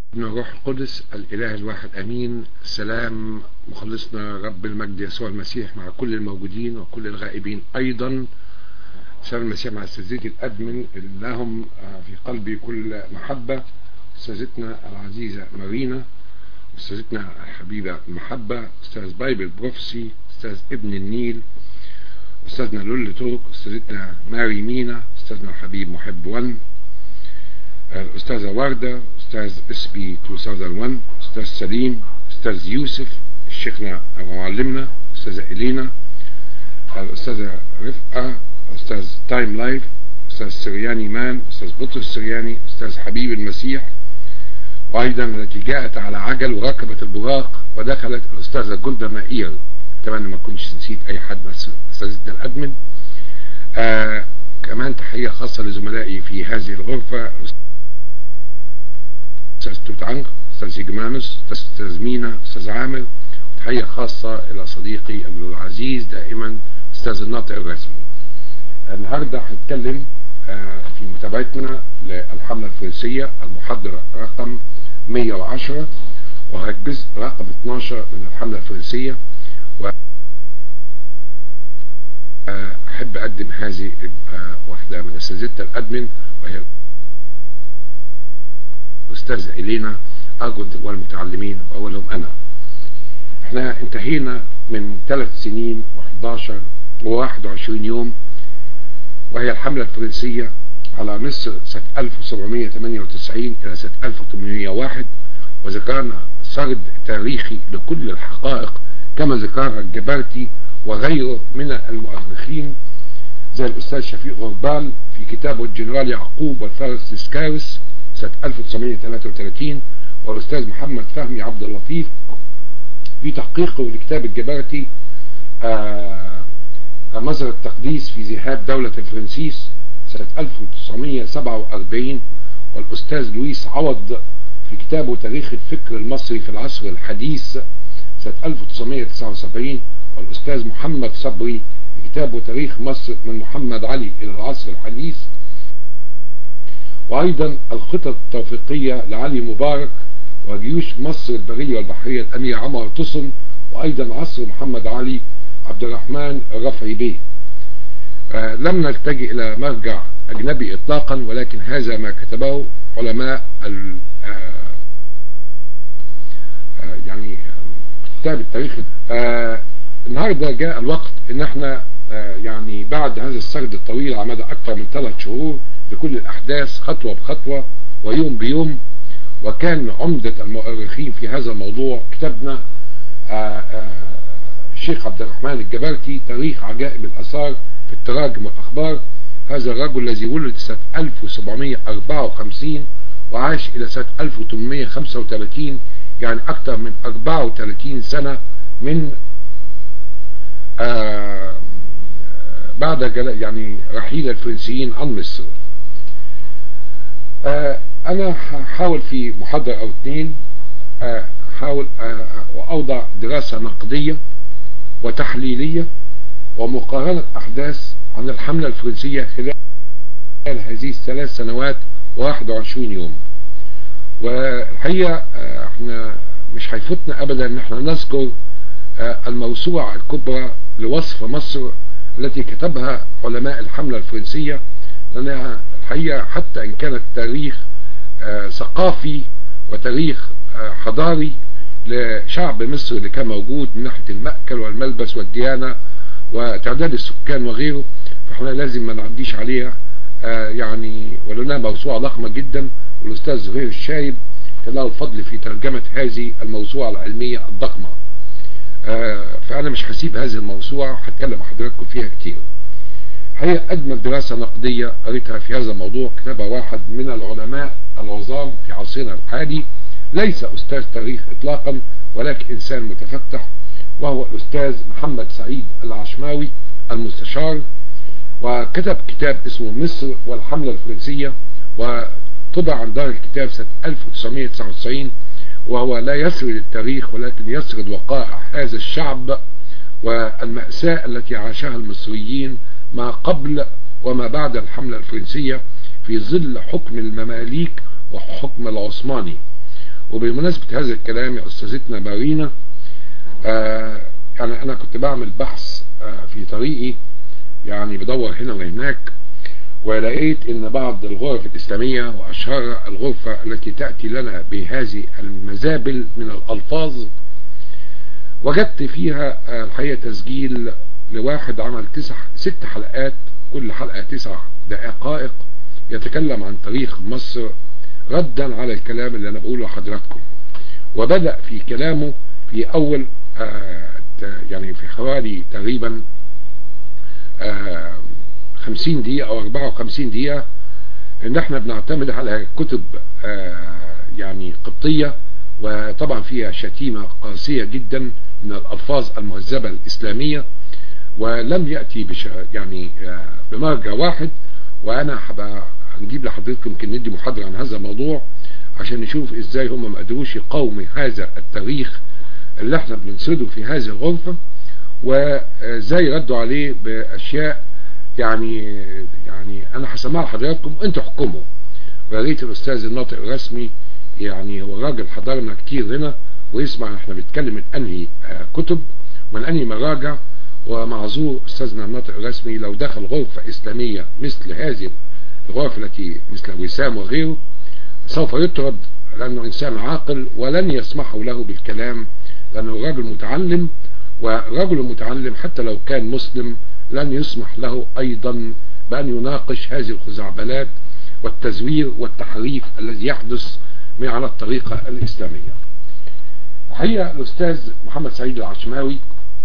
ابن الروح القدس الإله الواحد أمين سلام مخلصنا رب المجد يسوع المسيح مع كل الموجودين وكل الغائبين أيضا سلام المسيح مع أستاذتي الأدمن اللي لهم في قلبي كل محبة أستاذتنا العزيزة مارينا أستاذتنا الحبيبة المحبة أستاذ بايبل بروفسي أستاذ ابن النيل أستاذنا لول توك أستاذتنا ماري مينا أستاذنا الحبيب محب ون الأستاذة وردة أستاذ اس بي 2001 أستاذ سليم أستاذ يوسف الشيخنا ومعلمنا أستاذة إلينا الأستاذة رفقة أستاذ تايم لايف أستاذ سرياني مان أستاذ بطرس السرياني أستاذ حبيب المسيح وأيضا التي جاءت على عجل وركبت البراق ودخلت الأستاذة جولدا مائير أتمنى ما كنتش نسيت أي حد بس أستاذتنا الأدمن آه كمان تحية خاصة لزملائي في هذه الغرفة أستاذ توت عنق أستاذ سيجمانوس أستاذ مينا أستاذ عامر تحية خاصة إلى صديقي العزيز دائما أستاذ الناطق الرسمي النهاردة هنتكلم في متابعتنا للحملة الفرنسية المحاضرة رقم 110 وهي الجزء رقم 12 من الحملة الفرنسية أحب أقدم هذه واحدة من أساتذتنا الأدمن وهي الأستاذة إلينا أرجو أن تبقوا المتعلمين وأولهم أنا احنا انتهينا من ثلاث سنين و11 و21 يوم وهي الحملة الفرنسية على مصر سنة 1798 إلى سنة 1801 وذكرنا سرد تاريخي لكل الحقائق كما ذكرها الجبرتي وغيره من المؤرخين زي الأستاذ شفيق غربال في كتابه الجنرال يعقوب والفارس سكارس سنة 1933 والأستاذ محمد فهمي عبد اللطيف في تحقيقه لكتاب الجبرتي آه مصدر التقديس في ذهاب دولة الفرنسيس سنة 1947 والأستاذ لويس عوض في كتابه تاريخ الفكر المصري في العصر الحديث سنة 1979 والأستاذ محمد صبري في كتابه تاريخ مصر من محمد علي إلى العصر الحديث وأيضا الخطط التوفيقية لعلي مبارك وجيوش مصر البرية والبحرية الأمير عمر تصن وأيضا عصر محمد علي عبد الرحمن الرفعي بيه آه لم نلتجئ إلى مرجع أجنبي إطلاقا ولكن هذا ما كتبه علماء آه آه يعني كتاب التاريخ النهاردة جاء الوقت ان احنا يعني بعد هذا السرد الطويل على مدى اكثر من ثلاث شهور لكل الاحداث خطوة بخطوة ويوم بيوم وكان عمدة المؤرخين في هذا الموضوع كتبنا الشيخ عبد الرحمن الجبرتي تاريخ عجائب الأثار في التراجم والأخبار هذا الرجل الذي ولد سنة 1754 وعاش إلى سنة 1835 يعني أكثر من 34 سنة من آه بعد يعني رحيل الفرنسيين عن مصر آه أنا هحاول في محاضرة أو اثنين أحاول آه وأوضع دراسة نقدية وتحليلية ومقارنة أحداث عن الحملة الفرنسية خلال هذه الثلاث سنوات و21 يوم والحقيقة احنا مش هيفوتنا ابدا ان احنا نذكر الموسوعة الكبرى لوصف مصر التي كتبها علماء الحملة الفرنسية لانها الحقيقة حتى ان كانت تاريخ ثقافي وتاريخ حضاري لشعب مصر اللي كان موجود من ناحية المأكل والملبس والديانة وتعداد السكان وغيره فاحنا لازم ما نعديش عليها يعني ولنا موسوعة ضخمة جدا والأستاذ زهير الشايب كان له الفضل في ترجمة هذه الموسوعة العلمية الضخمة فأنا مش هسيب هذه الموسوعة هتكلم حضراتكم فيها كتير هي أجمل دراسة نقدية قريتها في هذا الموضوع كتبها واحد من العلماء العظام في عصرنا الحالي ليس أستاذ تاريخ إطلاقا ولكن إنسان متفتح وهو الأستاذ محمد سعيد العشماوي المستشار وكتب كتاب اسمه مصر والحملة الفرنسية وطبع عن دار الكتاب سنة 1999 وهو لا يسرد التاريخ ولكن يسرد وقائع هذا الشعب والمأساة التي عاشها المصريين ما قبل وما بعد الحملة الفرنسية في ظل حكم المماليك وحكم العثماني وبمناسبة هذا الكلام يا أستاذتنا مارينا آه يعني أنا كنت بعمل بحث آه في طريقي يعني بدور هنا وهناك ولقيت ان بعض الغرف الاسلامية واشهر الغرفة التي تأتي لنا بهذه المزابل من الالفاظ وجدت فيها الحقيقة تسجيل لواحد عمل تسع ست حلقات كل حلقة تسع دقائق يتكلم عن تاريخ مصر ردا على الكلام اللي انا بقوله لحضراتكم وبدأ في كلامه في اول آه يعني في حوالي تقريبا آه 50 دقيقة او 54 دقيقة ان احنا بنعتمد على كتب آه يعني قبطية وطبعا فيها شتيمة قاسية جدا من الالفاظ المهذبة الاسلامية ولم يأتي بش يعني آه بمرجع واحد وانا هبقى هنجيب لحضرتكم يمكن ندي محاضرة عن هذا الموضوع عشان نشوف ازاي هم ما قدروش يقاوموا هذا التاريخ اللي احنا بنسرده في هذه الغرفة وازاي ردوا عليه باشياء يعني يعني انا هسمعها لحضراتكم انتوا حكموا ويا ريت الاستاذ الناطق الرسمي يعني هو راجل حضرنا كتير هنا ويسمع احنا بنتكلم من انهي آه كتب من انهي مراجع ومعذور استاذنا الناطق الرسمي لو دخل غرفة اسلامية مثل هذه الغرف التي مثل وسام وغيره سوف يطرد لانه انسان عاقل ولن يسمحوا له بالكلام لانه راجل متعلم ورجل متعلم حتى لو كان مسلم لن يسمح له ايضا بان يناقش هذه الخزعبلات والتزوير والتحريف الذي يحدث من على الطريقة الاسلامية الحقيقة الاستاذ محمد سعيد العشماوي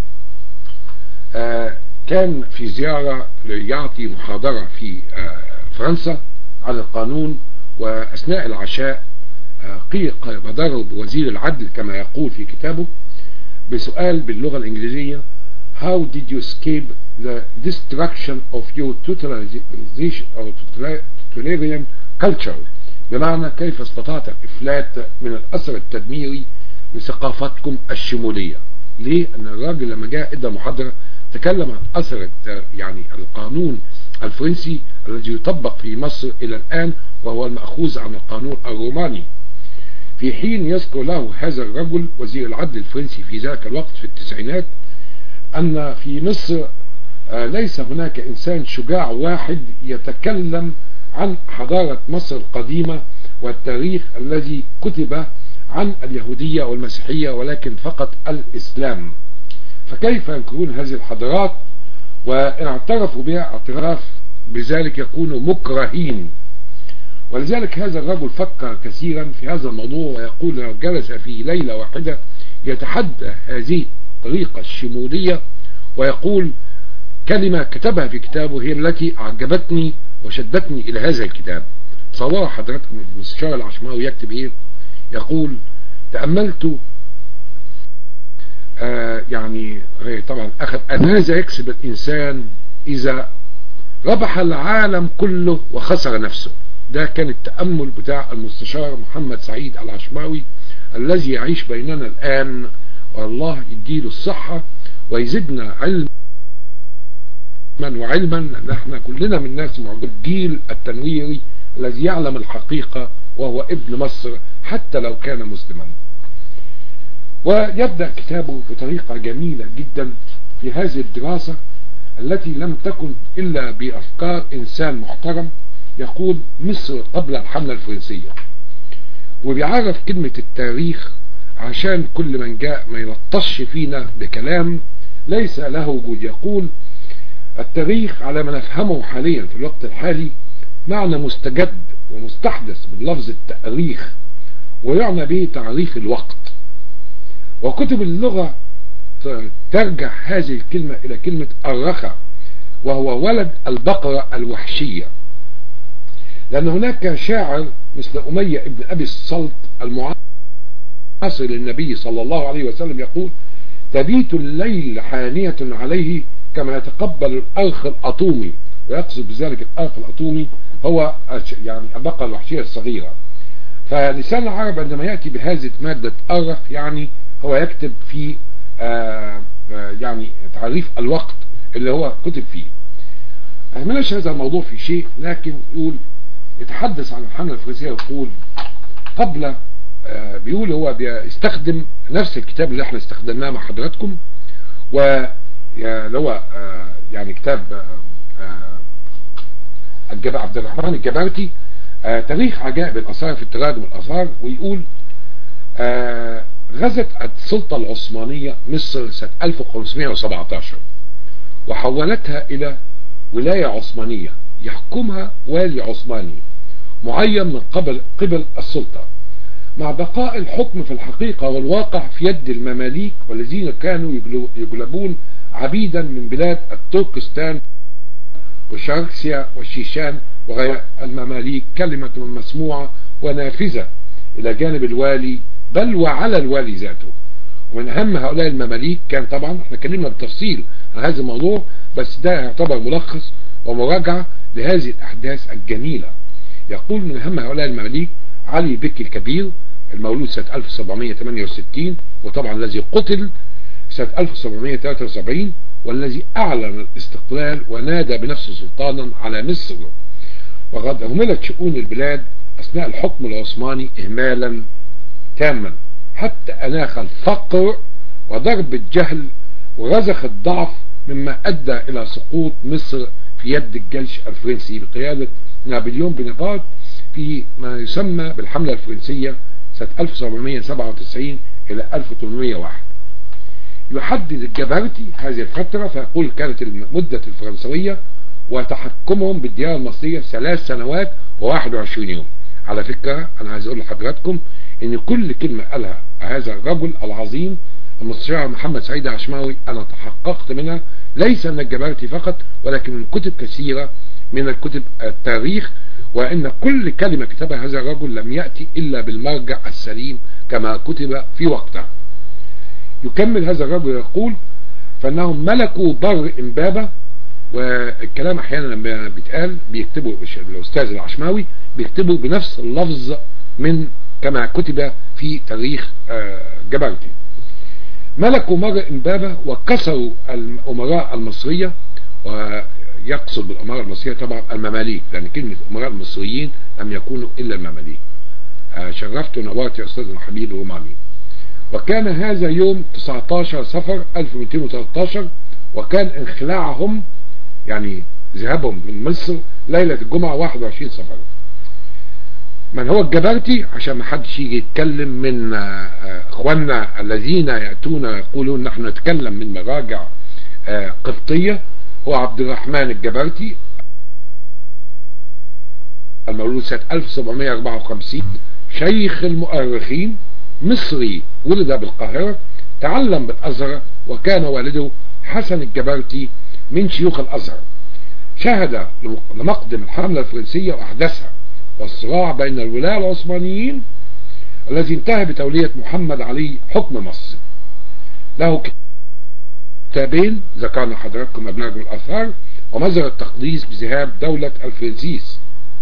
آه كان في زيارة يعطي محاضرة في آه فرنسا على القانون واثناء العشاء آه بضرب وزير العدل كما يقول في كتابه بسؤال باللغة الانجليزية how did you escape the destruction of your totalitarian or totalitarian culture بمعنى كيف استطعت الافلات من الاثر التدميري لثقافتكم الشمولية ليه ان الراجل لما جاء ادى محاضرة تكلم عن اثر يعني القانون الفرنسي الذي يطبق في مصر الى الان وهو المأخوذ عن القانون الروماني في حين يذكر له هذا الرجل وزير العدل الفرنسي في ذاك الوقت في التسعينات ان في مصر ليس هناك انسان شجاع واحد يتكلم عن حضارة مصر القديمة والتاريخ الذي كتب عن اليهودية والمسيحية ولكن فقط الاسلام فكيف ينكرون هذه الحضارات وان اعترفوا بها اعتراف بذلك يكونوا مكرهين ولذلك هذا الرجل فكر كثيرا في هذا الموضوع ويقول لو جلس في ليلة واحدة يتحدى هذه الطريقة الشمولية ويقول كلمة كتبها في كتابه هي التي أعجبتني وشدتني إلى هذا الكتاب تصور حضرتكم المستشار العشماوي يكتب إيه يقول تأملت آه يعني طبعا أخذ ماذا يكسب الإنسان إذا ربح العالم كله وخسر نفسه ده كان التأمل بتاع المستشار محمد سعيد العشماوي الذي يعيش بيننا الآن والله يديله الصحة ويزيدنا علما وعلما لأن احنا كلنا من الناس معجب الجيل التنويري الذي يعلم الحقيقة وهو ابن مصر حتى لو كان مسلما ويبدأ كتابه بطريقة جميلة جدا في هذه الدراسة التي لم تكن إلا بأفكار إنسان محترم يقول مصر قبل الحملة الفرنسية وبيعرف كلمة التاريخ عشان كل من جاء ما يلطش فينا بكلام ليس له وجود يقول التاريخ على ما نفهمه حاليا في الوقت الحالي معنى مستجد ومستحدث من لفظ التاريخ ويعنى به تعريف الوقت وكتب اللغة ترجع هذه الكلمة إلى كلمة الرخى وهو ولد البقرة الوحشية لأن هناك شاعر مثل أمية ابن أبي الصلت المعاصر للنبي صلى الله عليه وسلم يقول تبيت الليل حانية عليه كما يتقبل الأرخ الأطومي ويقصد بذلك الأرخ الأطومي هو يعني البقرة الوحشية الصغيرة فلسان العرب عندما يأتي بهذه مادة أرخ يعني هو يكتب في آآ آآ يعني تعريف الوقت اللي هو كتب فيه أهملش هذا الموضوع في شيء لكن يقول يتحدث عن الحملة الفرنسية يقول قبل بيقول هو بيستخدم نفس الكتاب اللي احنا استخدمناه مع حضراتكم و اللي هو يعني كتاب الجبا عبد الرحمن الجبرتي تاريخ عجائب الآثار في التراجم الآثار ويقول غزت السلطة العثمانية مصر سنة 1517 وحولتها إلى ولاية عثمانية يحكمها والي عثماني معين من قبل قبل السلطة مع بقاء الحكم في الحقيقة والواقع في يد المماليك والذين كانوا يجلبون عبيدا من بلاد التركستان والشركسيا والشيشان وغير المماليك كلمة مسموعة ونافذة إلى جانب الوالي بل وعلى الوالي ذاته ومن أهم هؤلاء المماليك كان طبعا احنا اتكلمنا بالتفصيل عن هذا الموضوع بس ده يعتبر ملخص ومراجعة لهذه الأحداث الجميلة يقول من أهم هؤلاء المماليك علي بكي الكبير المولود سنة 1768 وطبعا الذي قتل سنة 1773 والذي أعلن الاستقلال ونادى بنفسه سلطانا على مصر وقد أهملت شؤون البلاد أثناء الحكم العثماني إهمالا تاما حتى أناخ الفقر وضرب الجهل ورزخ الضعف مما أدى إلى سقوط مصر في يد الجيش الفرنسي بقيادة نابليون بونابرت في ما يسمى بالحملة الفرنسية سنة 1797 إلى 1801 يحدد الجبرتي هذه الفترة فيقول كانت المدة الفرنسوية وتحكمهم بالديار المصرية ثلاث سنوات و21 يوم على فكرة أنا عايز أقول لحضراتكم إن كل كلمة قالها هذا الرجل العظيم المستشار محمد سعيد عشماوي أنا تحققت منها ليس من الجبرتي فقط ولكن من كتب كثيرة من الكتب التاريخ وأن كل كلمة كتبها هذا الرجل لم يأتي إلا بالمرجع السليم كما كتب في وقته يكمل هذا الرجل يقول فانهم ملكوا بر امبابة والكلام احيانا لما بيتقال بيكتبوا الاستاذ العشماوي بيكتبوا بنفس اللفظ من كما كتب في تاريخ جبرتي ملكوا مر امبابة وكسروا الامراء المصرية ويقصد بالامراء المصرية طبعا المماليك لان كلمة الامراء المصريين لم يكونوا الا المماليك شرفت ونورت يا استاذ الحبيب الروماني وكان هذا يوم 19 صفر 1213 وكان انخلاعهم يعني ذهابهم من مصر ليلة الجمعة 21 صفر من هو الجبرتي عشان ما حدش يجي يتكلم من اخواننا الذين يأتون يقولون نحن نتكلم من مراجع قبطية هو عبد الرحمن الجبرتي المولود سنة 1754 شيخ المؤرخين مصري ولد بالقاهرة تعلم بالأزهر وكان والده حسن الجبرتي من شيوخ الأزهر شهد لمقدم الحملة الفرنسية وأحداثها والصراع بين الولاة العثمانيين الذي انتهى بتولية محمد علي حكم مصر له كتابين ذكرنا حضراتكم أبناء الأثار ومزر التقديس بذهاب دولة الفرنسيس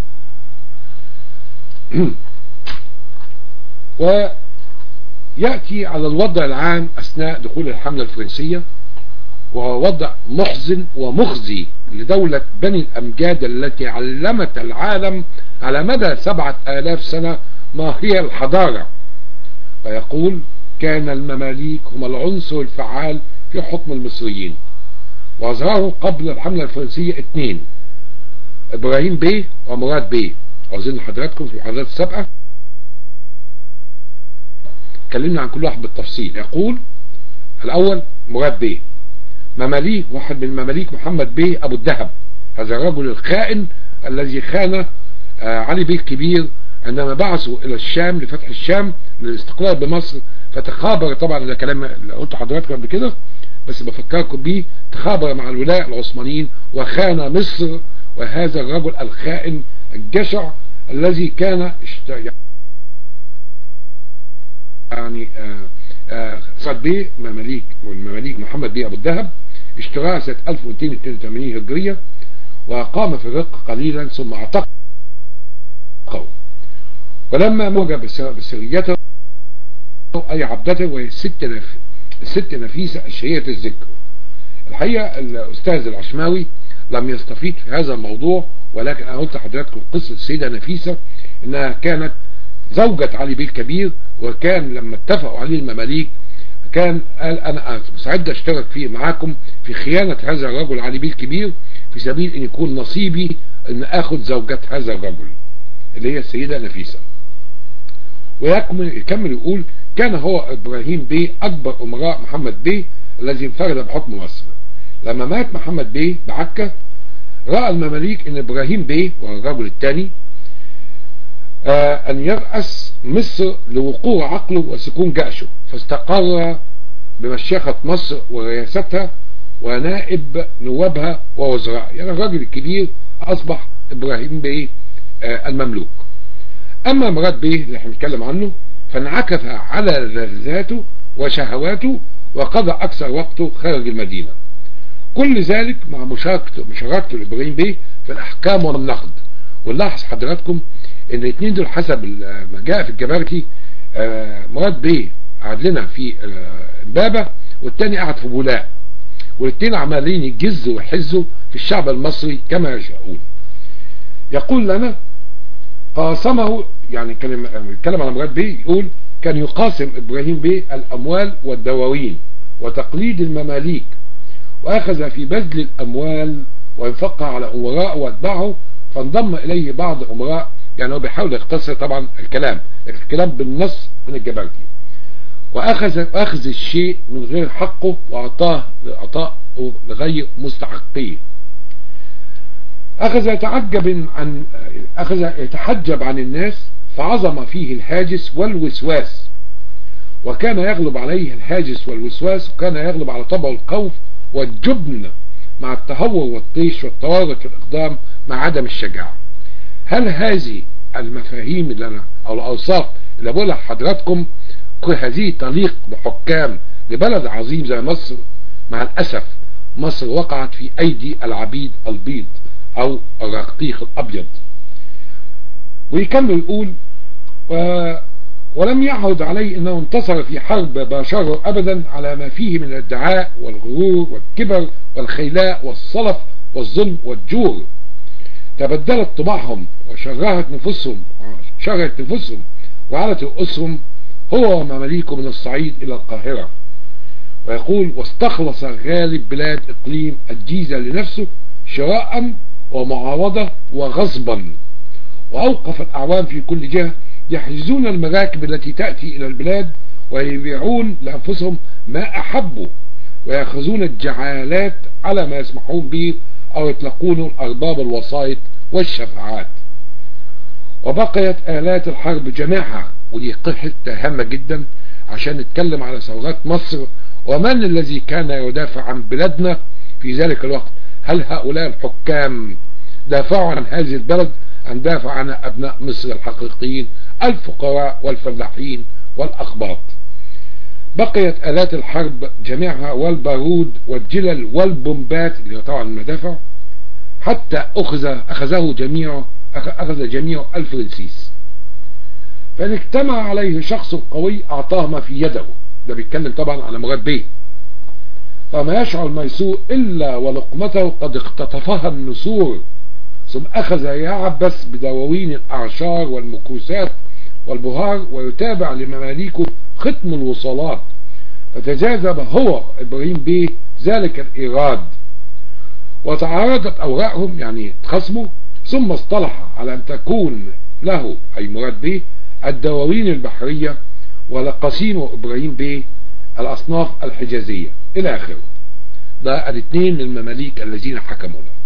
ويأتي على الوضع العام أثناء دخول الحملة الفرنسية وهو وضع محزن ومخزي لدولة بني الأمجاد التي علمت العالم على مدى سبعة آلاف سنة ما هي الحضارة فيقول كان المماليك هم العنصر الفعال في حكم المصريين وأظهروا قبل الحملة الفرنسية اثنين إبراهيم بيه ومراد بيه وأظن حضراتكم في المحاضرات السابقة اتكلمنا عن كل واحد بالتفصيل يقول الأول مراد بيه مماليك واحد من مماليك محمد بيه أبو الدهب هذا الرجل الخائن الذي خان علي بيه الكبير عندما بعثوا إلى الشام لفتح الشام للاستقلال بمصر فتخابر طبعا ده كلام اللي قلت حضراتكم قبل كده بس بفكركم بيه تخابر مع الولاء العثمانيين وخان مصر وهذا الرجل الخائن الجشع الذي كان يعني سعد بيه مماليك والمماليك محمد بيه ابو الدهب اشتراها سنة 1282 هجرية وقام في الرق قليلا ثم اعتقوا ولما موجب بسريته اي عبدته وهي الست نف... الست نفيسة الشهية الذكر الحقيقة الاستاذ العشماوي لم يستفيد في هذا الموضوع ولكن انا قلت لحضراتكم قصة السيدة نفيسة انها كانت زوجة علي بيه الكبير وكان لما اتفقوا عليه المماليك كان قال انا مستعد اشترك فيه معاكم في خيانة هذا الرجل علي بيه الكبير في سبيل ان يكون نصيبي ان اخذ زوجة هذا الرجل اللي هي السيدة نفيسة ويكمل يكمل يقول كان هو ابراهيم بيه اكبر امراء محمد بيه الذي انفرد بحكم مصر لما مات محمد بيه بعكا رأى المماليك ان ابراهيم بيه والرجل الثاني آه ان يرأس مصر لوقوع عقله وسكون جأشه فاستقر بمشيخة مصر ورئاستها ونائب نوابها ووزراء يعني الراجل الكبير اصبح ابراهيم بيه آه المملوك اما مراد بيه اللي احنا بنتكلم عنه فانعكف على لذاته وشهواته وقضى اكثر وقته خارج المدينة كل ذلك مع مشاركته مشاركته لابراهيم بيه في الاحكام والنقد ونلاحظ حضراتكم ان الاثنين دول حسب ما جاء في الجبارتي آه مراد بيه قعد لنا في آه امبابة والتاني قعد في بولاق والاثنين عمالين يجزوا ويحزوا في الشعب المصري كما يشاءون يقول لنا قاسمه يعني يتكلم عن مراد بيه يقول كان يقاسم ابراهيم بيه الاموال والدواوين وتقليد المماليك واخذ في بذل الاموال وانفقها على امراء واتباعه فانضم اليه بعض امراء يعني هو بيحاول يختصر طبعا الكلام الكلام بالنص من الجبرتي واخذ اخذ الشيء من غير حقه واعطاه اعطاه لغير مستحقيه اخذ يتعجب عن اخذ يتحجب عن الناس فعظم فيه الهاجس والوسواس وكان يغلب عليه الهاجس والوسواس وكان يغلب على طبعه الخوف والجبن مع التهور والطيش والتورط في الإقدام مع عدم الشجاعة هل هذه المفاهيم اللي أنا أو الأوصاف اللي بقولها لحضراتكم كل هذه تليق بحكام لبلد عظيم زي مصر مع الأسف مصر وقعت في أيدي العبيد البيض أو الرقيق الأبيض ويكمل يقول و ولم يعهد عليه انه انتصر في حرب باشره ابدا على ما فيه من الادعاء والغرور والكبر والخيلاء والصلف والظلم والجور تبدلت طباعهم وشرهت نفوسهم شرهت نفوسهم وعلت رؤوسهم هو ومماليكه من الصعيد الى القاهرة ويقول واستخلص غالب بلاد اقليم الجيزة لنفسه شراء ومعاوضة وغصبا واوقف الاعوام في كل جهة يحجزون المراكب التي تأتي إلى البلاد ويبيعون لأنفسهم ما أحبوا ويأخذون الجعالات على ما يسمحون به أو يطلقون الأرباب الوسائط والشفاعات وبقيت آلات الحرب جميعها ودي حتة هامة جدا عشان نتكلم على ثورات مصر ومن الذي كان يدافع عن بلادنا في ذلك الوقت هل هؤلاء الحكام دافعوا عن هذه البلد أن دافع عن أبناء مصر الحقيقيين الفقراء والفلاحين والأخباط بقيت آلات الحرب جميعها والبارود والجلل والبومبات اللي هو طبعا المدافع حتى أخذ أخذه جميع أخذ جميع الفرنسيس فإن اجتمع عليه شخص قوي أعطاه ما في يده ده بيتكلم طبعا على مراد بيه فما يشعر الميسور إلا ولقمته قد اختطفها النسور ثم أخذ يعبس بدواوين الأعشار والمكوسات والبهار ويتابع لمماليكه ختم الوصلات فتجاذب هو إبراهيم بيه ذلك الإيراد وتعارضت أوراقهم يعني تخصموا ثم اصطلح على أن تكون له أي مراد بيه الدواوين البحرية ولقسيم إبراهيم بيه الأصناف الحجازية إلى آخره ده الاثنين من المماليك الذين حكموا له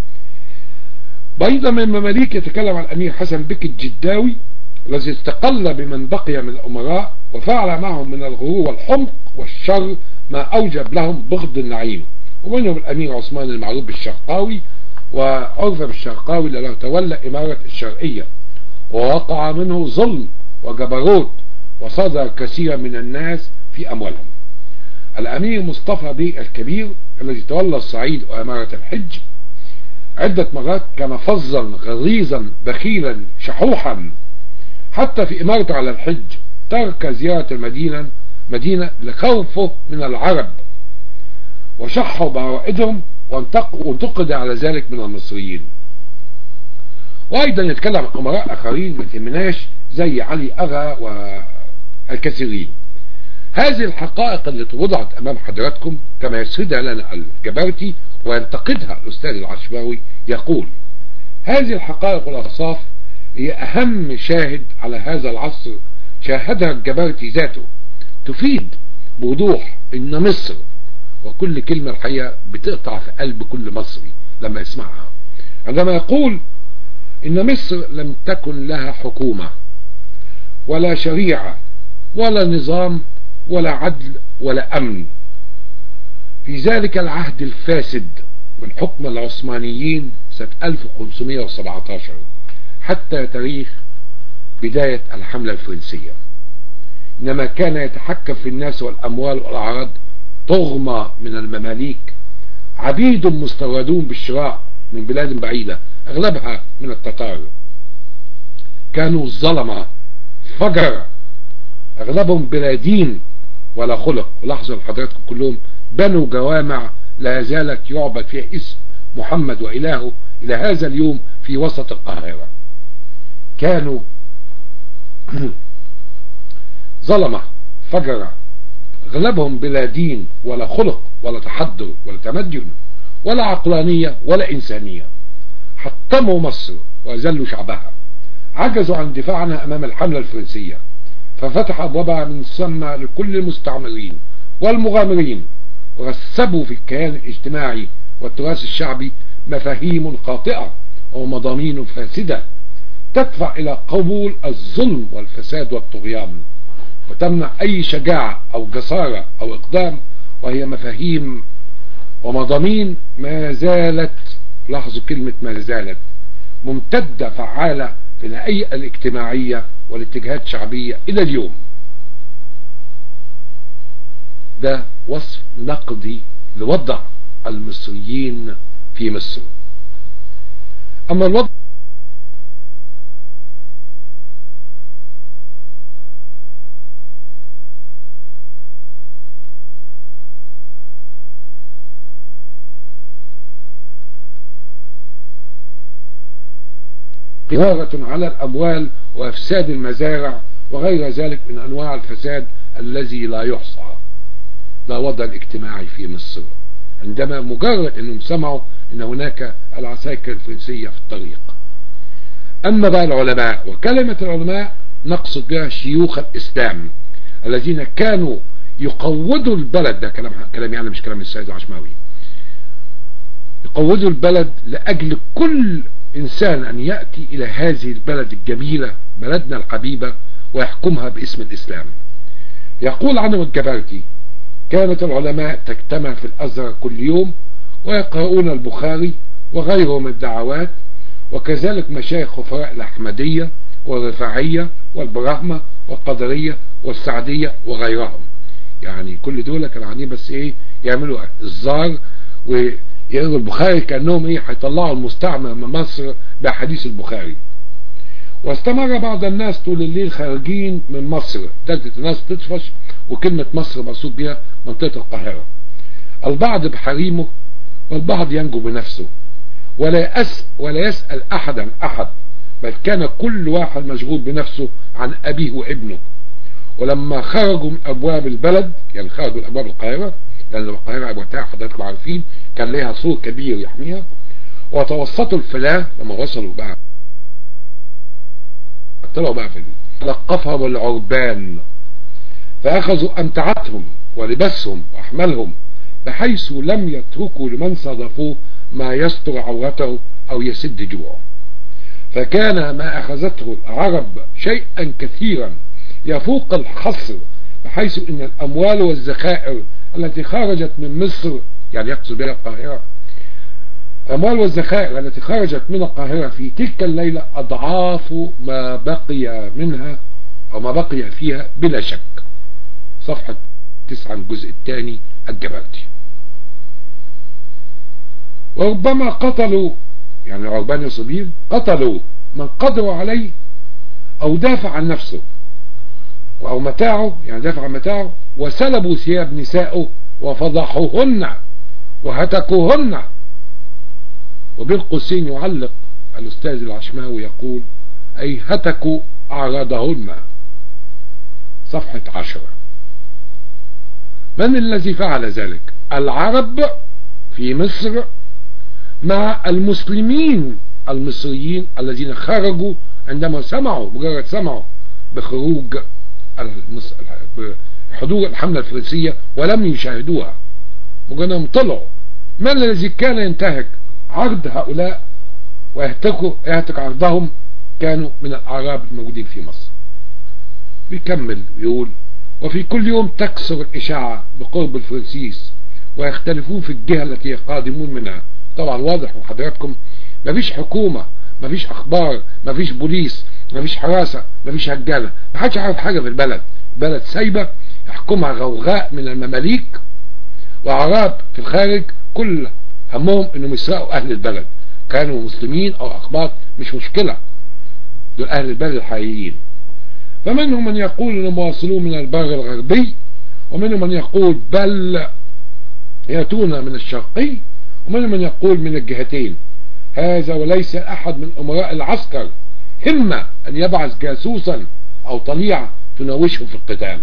أيضا من المماليك يتكلم عن الأمير حسن بك الجداوي الذي استقل بمن بقي من الأمراء وفعل معهم من الغرور والحمق والشر ما أوجب لهم بغض النعيم ومنهم الأمير عثمان المعروف بالشرقاوي وعرف بالشرقاوي لأنه تولى إمارة الشرقية ووقع منه ظلم وجبروت وصدر كثيرا من الناس في أموالهم الأمير مصطفى بي الكبير الذي تولى الصعيد وإمارة الحج عدة مرات كان فظا غليظا بخيلا شحوحا حتى في إمارته على الحج ترك زيارة المدينة مدينة لخوفه من العرب وشحوا بعوائدهم وانتقد على ذلك من المصريين وايضا يتكلم عن امراء اخرين ما تهمناش زي علي اغا والكثيرين هذه الحقائق التي وضعت امام حضراتكم كما يسردها لنا الجبرتي وينتقدها الاستاذ العشماوي يقول هذه الحقائق والاوصاف هي اهم شاهد على هذا العصر شاهدها الجبرتي ذاته تفيد بوضوح ان مصر وكل كلمة الحقيقة بتقطع في قلب كل مصري لما يسمعها عندما يقول ان مصر لم تكن لها حكومة ولا شريعة ولا نظام ولا عدل ولا امن في ذلك العهد الفاسد من حكم العثمانيين سنة 1517 حتى تاريخ بداية الحملة الفرنسية إنما كان يتحكم في الناس والأموال والأعراض طغمة من المماليك عبيد مستوردون بالشراء من بلاد بعيدة أغلبها من التتار كانوا ظلمة فجر أغلبهم بلا دين ولا خلق ولاحظوا لحضراتكم كلهم بنوا جوامع لا زالت يعبد فيها اسم محمد وإلهه إلى هذا اليوم في وسط القاهرة كانوا ظلمة فجرة اغلبهم بلا دين ولا خلق ولا تحضر ولا تمدن ولا عقلانية ولا إنسانية حطموا مصر وأذلوا شعبها عجزوا عن الدفاع عنها أمام الحملة الفرنسية ففتح أبوابها من ثم لكل المستعمرين والمغامرين ورسبوا في الكيان الاجتماعي والتراث الشعبي مفاهيم خاطئة ومضامين فاسدة تدفع إلى قبول الظلم والفساد والطغيان وتمنع أي شجاعة أو جسارة أو إقدام وهي مفاهيم ومضامين ما زالت لاحظوا كلمة ما زالت ممتدة فعالة في الهيئة الاجتماعية والاتجاهات الشعبية إلى اليوم ده وصف نقدي لوضع المصريين في مصر أما الوضع قرارة على الأموال وأفساد المزارع وغير ذلك من أنواع الفساد الذي لا يحصى ده وضع الاجتماعي في مصر عندما مجرد أنهم سمعوا أن هناك العساكر الفرنسية في الطريق أما بقى العلماء وكلمة العلماء نقصد بها شيوخ الإسلام الذين كانوا يقودوا البلد ده كلام كلام يعني مش كلام السيد العشماوي يقودوا البلد لأجل كل إنسان أن يأتي إلى هذه البلد الجميلة بلدنا الحبيبة ويحكمها باسم الإسلام يقول عنه الجبرتي كانت العلماء تجتمع في الأزهر كل يوم ويقرؤون البخاري وغيره من الدعوات وكذلك مشايخ خفراء الأحمدية والرفاعية والبراهمة والقدرية والسعدية وغيرهم يعني كل دول كانوا عاملين بس ايه يعملوا الزار ويقروا البخاري كأنهم ايه هيطلعوا المستعمر من مصر بأحاديث البخاري واستمر بعض الناس طول الليل خارجين من مصر ابتدت الناس تطفش وكلمة مصر مقصود بها منطقة القاهرة البعض بحريمه والبعض ينجو بنفسه ولا يسأل, ولا يسأل أحدا أحد بل كان كل واحد مشغول بنفسه عن أبيه وابنه ولما خرجوا من أبواب البلد يعني خرجوا من أبواب القاهرة لأن القاهرة وقتها حضراتكم عارفين كان ليها سور كبير يحميها وتوسطوا الفلاة لما وصلوا بقى طلعوا بقى في لقفهم العربان فأخذوا أمتعتهم ولبسهم وأحمالهم بحيث لم يتركوا لمن صادفوه ما يستر عورته أو يسد جوعه فكان ما أخذته العرب شيئا كثيرا يفوق الحصر بحيث أن الأموال والذخائر التي خرجت من مصر يعني يقصد بها القاهرة الأموال والذخائر التي خرجت من القاهرة في تلك الليلة أضعاف ما بقي منها أو ما بقي فيها بلا شك صفحة تسعة الجزء الثاني الجبرتي وربما قتلوا يعني عربان صبير قتلوا من قدروا عليه أو دافع عن نفسه أو متاعه يعني دافع عن متاعه وسلبوا ثياب نسائه وفضحوهن وهتكوهن وبين قوسين يعلق الأستاذ العشماوي يقول أي هتكوا أعراضهن صفحة عشرة من الذي فعل ذلك العرب في مصر مع المسلمين المصريين الذين خرجوا عندما سمعوا مجرد سمعوا بخروج حضور الحملة الفرنسية ولم يشاهدوها مجرد طلعوا من الذي كان ينتهك عرض هؤلاء ويهتكوا يهتك عرضهم كانوا من الأعراب الموجودين في مصر بيكمل يقول وفي كل يوم تكسر الإشاعة بقرب الفرنسيس ويختلفون في الجهة التي قادمون منها طبعا واضح وحضراتكم مفيش حكومة مفيش أخبار مفيش بوليس مفيش حراسة مفيش هجالة محدش عارف حاجة في البلد بلد سايبة يحكمها غوغاء من المماليك وعراب في الخارج كل همهم انهم يسرقوا اهل البلد كانوا مسلمين او اخبار مش مشكلة دول اهل البلد الحقيقيين فمنهم من يقول انهم واصلون من البر الغربي ومنهم من يقول بل ياتون من الشرقي ومنهم من يقول من الجهتين هذا وليس احد من امراء العسكر همة ان يبعث جاسوسا او طليعة تناوشهم في القتال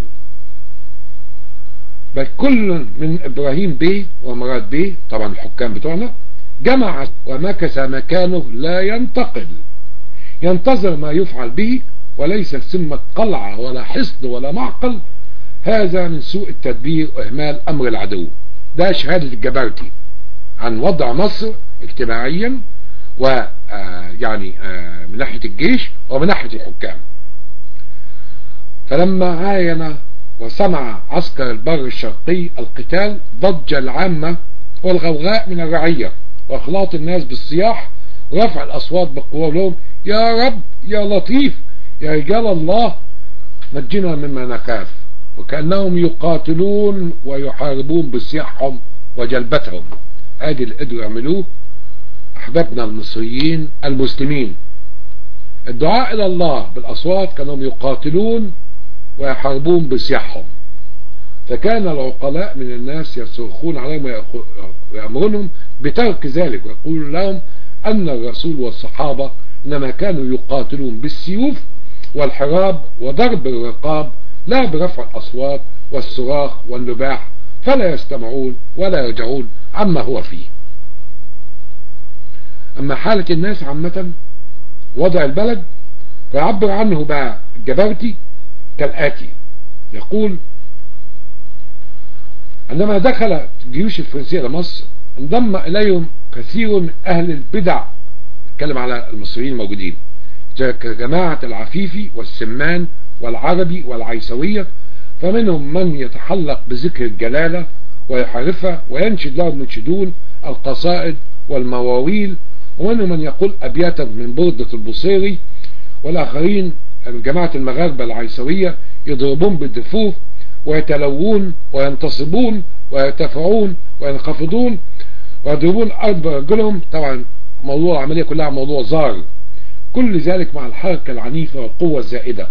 بل كل من ابراهيم بيه ومراد بيه طبعا الحكام بتوعنا جمع ومكث مكانه لا ينتقل ينتظر ما يفعل به وليس ثمة قلعة ولا حصن ولا معقل هذا من سوء التدبير واهمال امر العدو ده شهادة الجبرتي عن وضع مصر اجتماعيا ويعني من ناحية الجيش ومن ناحية الحكام فلما عاين وسمع عسكر البر الشرقي القتال ضج العامة والغوغاء من الرعية واخلاط الناس بالصياح ورفع الاصوات بقولهم يا رب يا لطيف يا رجال الله نجنا مما نخاف وكأنهم يقاتلون ويحاربون بصياحهم وجلبتهم ادي اللي قدروا يعملوه احبابنا المصريين المسلمين الدعاء الى الله بالاصوات كانوا يقاتلون ويحاربون بصياحهم فكان العقلاء من الناس يصرخون عليهم ويأمرونهم بترك ذلك ويقولون لهم أن الرسول والصحابة إنما كانوا يقاتلون بالسيوف والحراب وضرب الرقاب لا برفع الأصوات والصراخ والنباح فلا يستمعون ولا يرجعون عما هو فيه أما حالة الناس عامة وضع البلد فيعبر عنه بقى الجبرتي كالآتي يقول عندما دخل الجيوش الفرنسية لمصر انضم إليهم كثير من أهل البدع نتكلم على المصريين الموجودين كجماعة العفيفي والسمان والعربي والعيسوية فمنهم من يتحلق بذكر الجلالة ويحرفها وينشد له المنشدون القصائد والمواويل ومنهم من يقول أبياتا من بردة البصيري والآخرين جماعة المغاربة العيسوية يضربون بالدفوف ويتلوون وينتصبون ويرتفعون وينخفضون ويضربون أرض برجلهم طبعا موضوع العملية كلها موضوع زار كل ذلك مع الحركة العنيفة والقوة الزائدة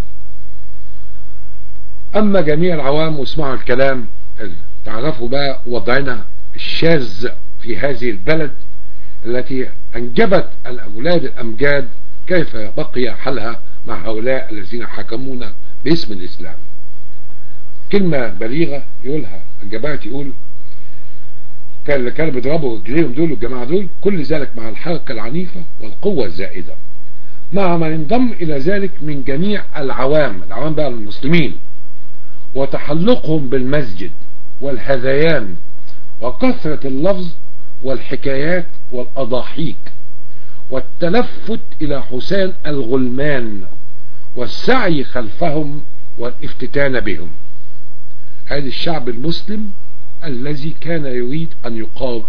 أما جميع العوام واسمعوا الكلام تعرفوا بقى وضعنا الشاذ في هذه البلد التي أنجبت الأولاد الأمجاد كيف بقي حالها مع هؤلاء الذين حكمونا باسم الإسلام كلمة بليغة يقولها الجماعة يقول كان اللي كانوا بيضربوا رجليهم دول والجماعة دول كل ذلك مع الحركة العنيفة والقوة الزائدة مع من انضم إلى ذلك من جميع العوام العوام بقى المسلمين وتحلقهم بالمسجد والهذيان وكثرة اللفظ والحكايات والأضاحيك والتلفت إلى حسان الغلمان والسعي خلفهم والافتتان بهم هذا الشعب المسلم الذي كان يريد أن يقاوم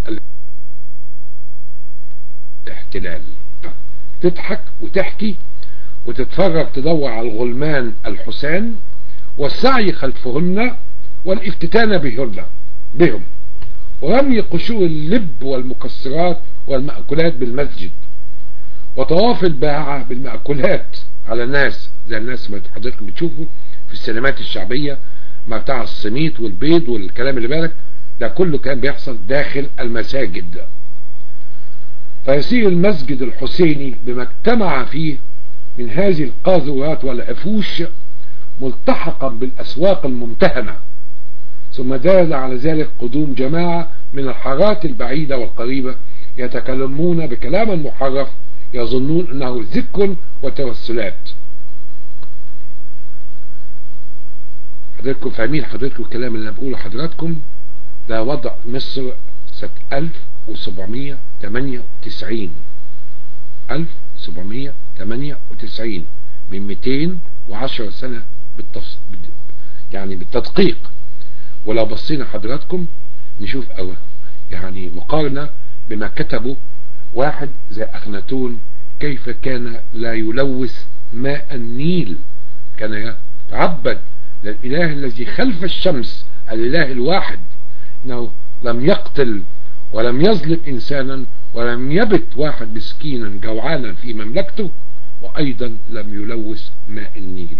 الاحتلال تضحك وتحكي وتتفرج تدور على الغلمان الحسان والسعي خلفهن والافتتان بهن بهم ورمي قشور اللب والمكسرات والمأكولات بالمسجد وطواف الباعة بالمأكولات على الناس زي الناس ما حضرتك بتشوفوا في السينمات الشعبية ما بتاع السميت والبيض والكلام اللي بالك ده كله كان بيحصل داخل المساجد فيصير المسجد الحسيني بما اجتمع فيه من هذه القاذورات والعفوش ملتحقا بالأسواق الممتهنة ثم زاد على ذلك قدوم جماعة من الحارات البعيدة والقريبة يتكلمون بكلام محرف يظنون أنه ذكر وتوسلات حضرتكم فاهمين حضرتكم الكلام اللي أنا بقوله حضراتكم ده وضع مصر سنة 1798 1798 من 210 سنة بالتفص... يعني بالتدقيق ولو بصينا حضراتكم نشوف أول يعني مقارنة بما كتبه واحد زي أخناتون كيف كان لا يلوث ماء النيل كان يتعبد للإله الذي خلف الشمس الإله الواحد انه لم يقتل ولم يظلم انسانا ولم يبت واحد مسكينا جوعانا في مملكته وايضا لم يلوث ماء النيل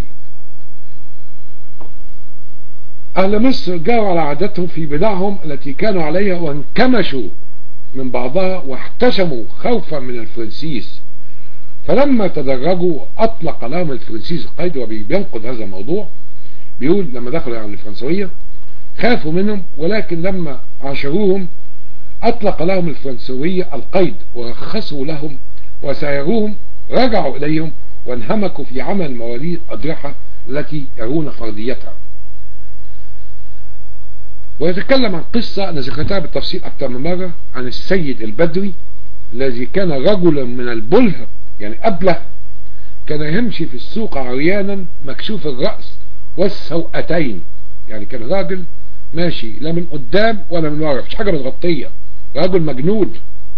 اهل مصر جاءوا على عادتهم في بدعهم التي كانوا عليها وانكمشوا من بعضها واحتشموا خوفا من الفرنسيس فلما تدرجوا اطلق لهم الفرنسيس القيد وبينقض هذا الموضوع بيقول لما دخلوا يعني الفرنسويه خافوا منهم ولكن لما عاشروهم أطلق لهم الفرنسوية القيد ورخصوا لهم وسيروهم رجعوا إليهم وانهمكوا في عمل مواليد أضرحة التي يرون فرديتها ويتكلم عن قصة أنا ذكرتها بالتفصيل أكثر من مرة عن السيد البدري الذي كان رجلا من البله يعني أبله كان يمشي في السوق عريانا مكشوف الرأس والسوأتين يعني كان راجل ماشي لا من قدام ولا من ورا مفيش حاجة متغطية رجل مجنون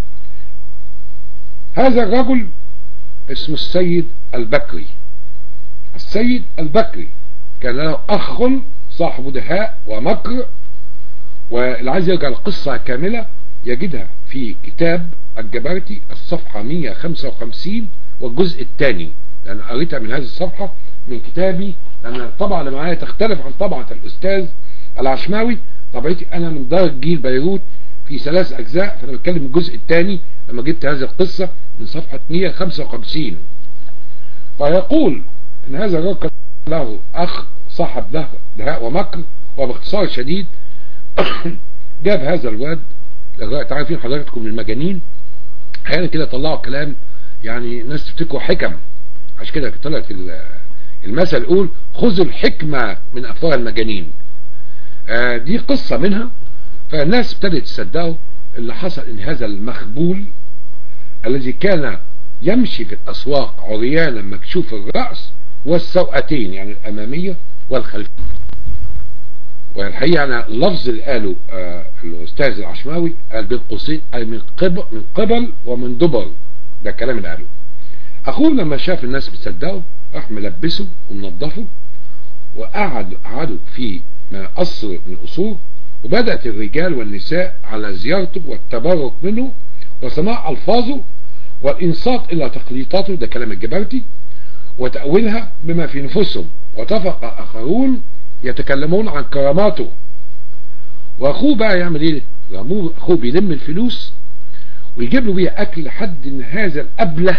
هذا الرجل اسمه السيد البكري السيد البكري كان له أخ صاحب دهاء ومكر واللي عايز يرجع القصة كاملة يجدها في كتاب الجبرتي الصفحة 155 والجزء الثاني لأن قريتها من هذه الصفحة من كتابي لأن الطبعة اللي معايا تختلف عن طبعة الأستاذ العشماوي طبيعتي انا من دار جيل بيروت في ثلاث اجزاء فانا بتكلم الجزء الثاني لما جبت هذه القصة من صفحة 155 فيقول ان هذا الرجل له اخ صاحب له دهاء ومكر وباختصار شديد جاب هذا الواد تعرفين حضراتكم المجانين احيانا كده طلعوا كلام يعني ناس تفتكروا حكم عشان كده طلعت المثل يقول خذوا الحكمة من افواه المجانين آه دي قصة منها فالناس ابتدت تصدقوا اللي حصل ان هذا المخبول الذي كان يمشي في الاسواق عريانا مكشوف الرأس والسوأتين يعني الامامية والخلفية والحقيقة أنا اللفظ اللي قاله آه الأستاذ العشماوي قال بين قوسين أي من قبل, من قبل ومن دبر ده الكلام اللي قاله أخوه لما شاف الناس بتصدقه راح ملبسه ومنظفه وقعد قعدوا في قصر من القصور وبدأت الرجال والنساء على زيارته والتبرك منه وسماع ألفاظه والإنصات إلى تقليطاته ده كلام الجبرتي وتأويلها بما في نفوسهم واتفق آخرون يتكلمون عن كراماته وأخوه بقى يعمل إيه أخوه بيلم الفلوس ويجيب له بيها أكل لحد إن هذا الأبله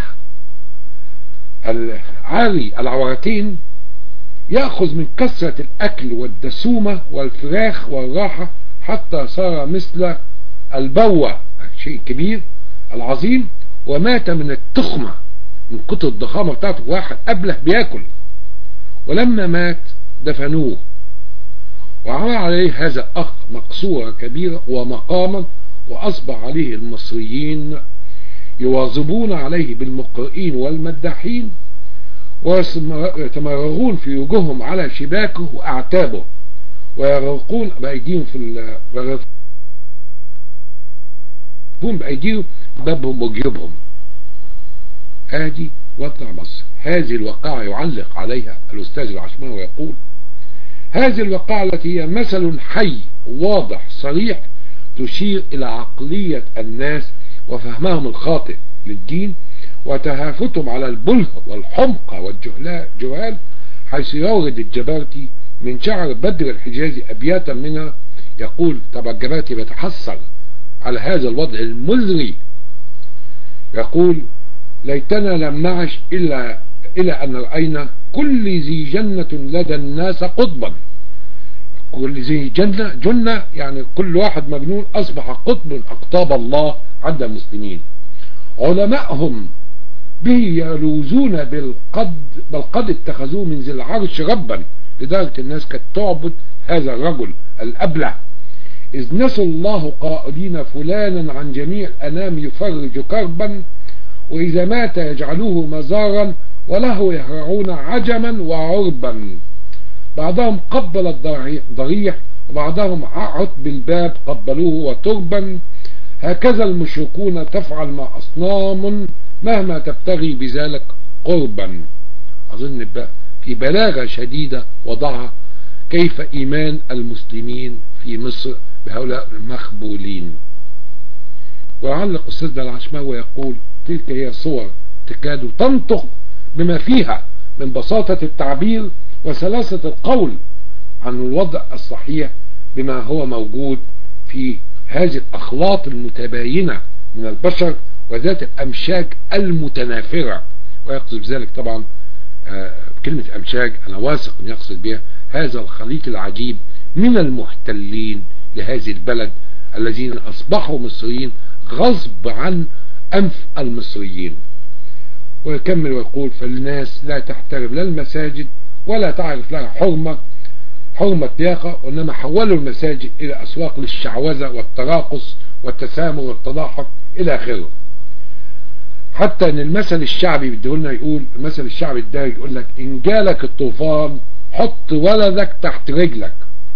العاري العورتين يأخذ من كثرة الأكل والدسومة والفراخ والراحة حتى صار مثل البوة شيء كبير العظيم ومات من التخمة من كتر الضخامة بتاعته واحد أبله بياكل ولما مات دفنوه وعمل عليه هذا أخ مقصورة كبيرة ومقاما وأصبح عليه المصريين يواظبون عليه بالمقرئين والمداحين ويتمرغون في وجوههم على شباكه وأعتابه ويرقون بأيديهم في يرقون بأيديهم بابهم وجيوبهم هذه وضع مصر هذه الوقائع يعلق عليها الأستاذ العشمان ويقول هذه الوقائع التي هي مثل حي واضح صريح تشير إلى عقلية الناس وفهمهم الخاطئ للدين وتهافتهم على البله والحمقى والجهال حيث يورد الجبارتي من شعر بدر الحجازي أبياتا منها يقول طبعا الجبارتي بيتحسر على هذا الوضع المزري يقول ليتنا لم نعش إلا إلى أن رأينا كل ذي جنة لدى الناس قطبا كل ذي جنة جنة يعني كل واحد مجنون أصبح قطب أقطاب الله عند المسلمين علماءهم به يلوذون بالقد بل قد اتخذوه من ذي العرش ربا لدرجة الناس كانت تعبد هذا الرجل الأبلع إذ نسوا الله قائلين فلانا عن جميع الأنام يفرج كربا وإذا مات يجعلوه مزارا وله يهرعون عجما وعربا بعضهم قبل الضريح وبعضهم عط بالباب قبلوه وتربا هكذا المشركون تفعل مع أصنام مهما تبتغي بذلك قربا أظن في بلاغة شديدة وضعها كيف إيمان المسلمين في مصر بهؤلاء المخبولين ويعلق أستاذنا العشماوي ويقول تلك هي صور تكاد تنطق بما فيها من بساطة التعبير وسلاسة القول عن الوضع الصحيح بما هو موجود في هذه الأخلاط المتباينة من البشر وذات الأمشاج المتنافرة ويقصد بذلك طبعا كلمة أمشاج أنا واثق أن يقصد بها هذا الخليط العجيب من المحتلين لهذه البلد الذين أصبحوا مصريين غصب عن أنف المصريين ويكمل ويقول فالناس لا تحترم لا المساجد ولا تعرف لها حرمة حرمة لياقة وإنما حولوا المساجد إلى أسواق للشعوذة والتراقص والتسامر والتضاحك إلى آخره حتى ان المثل الشعبي بيديهولنا يقول المثل الشعبي الدارج يقول لك ان جالك الطوفان حط ولدك تحت رجلك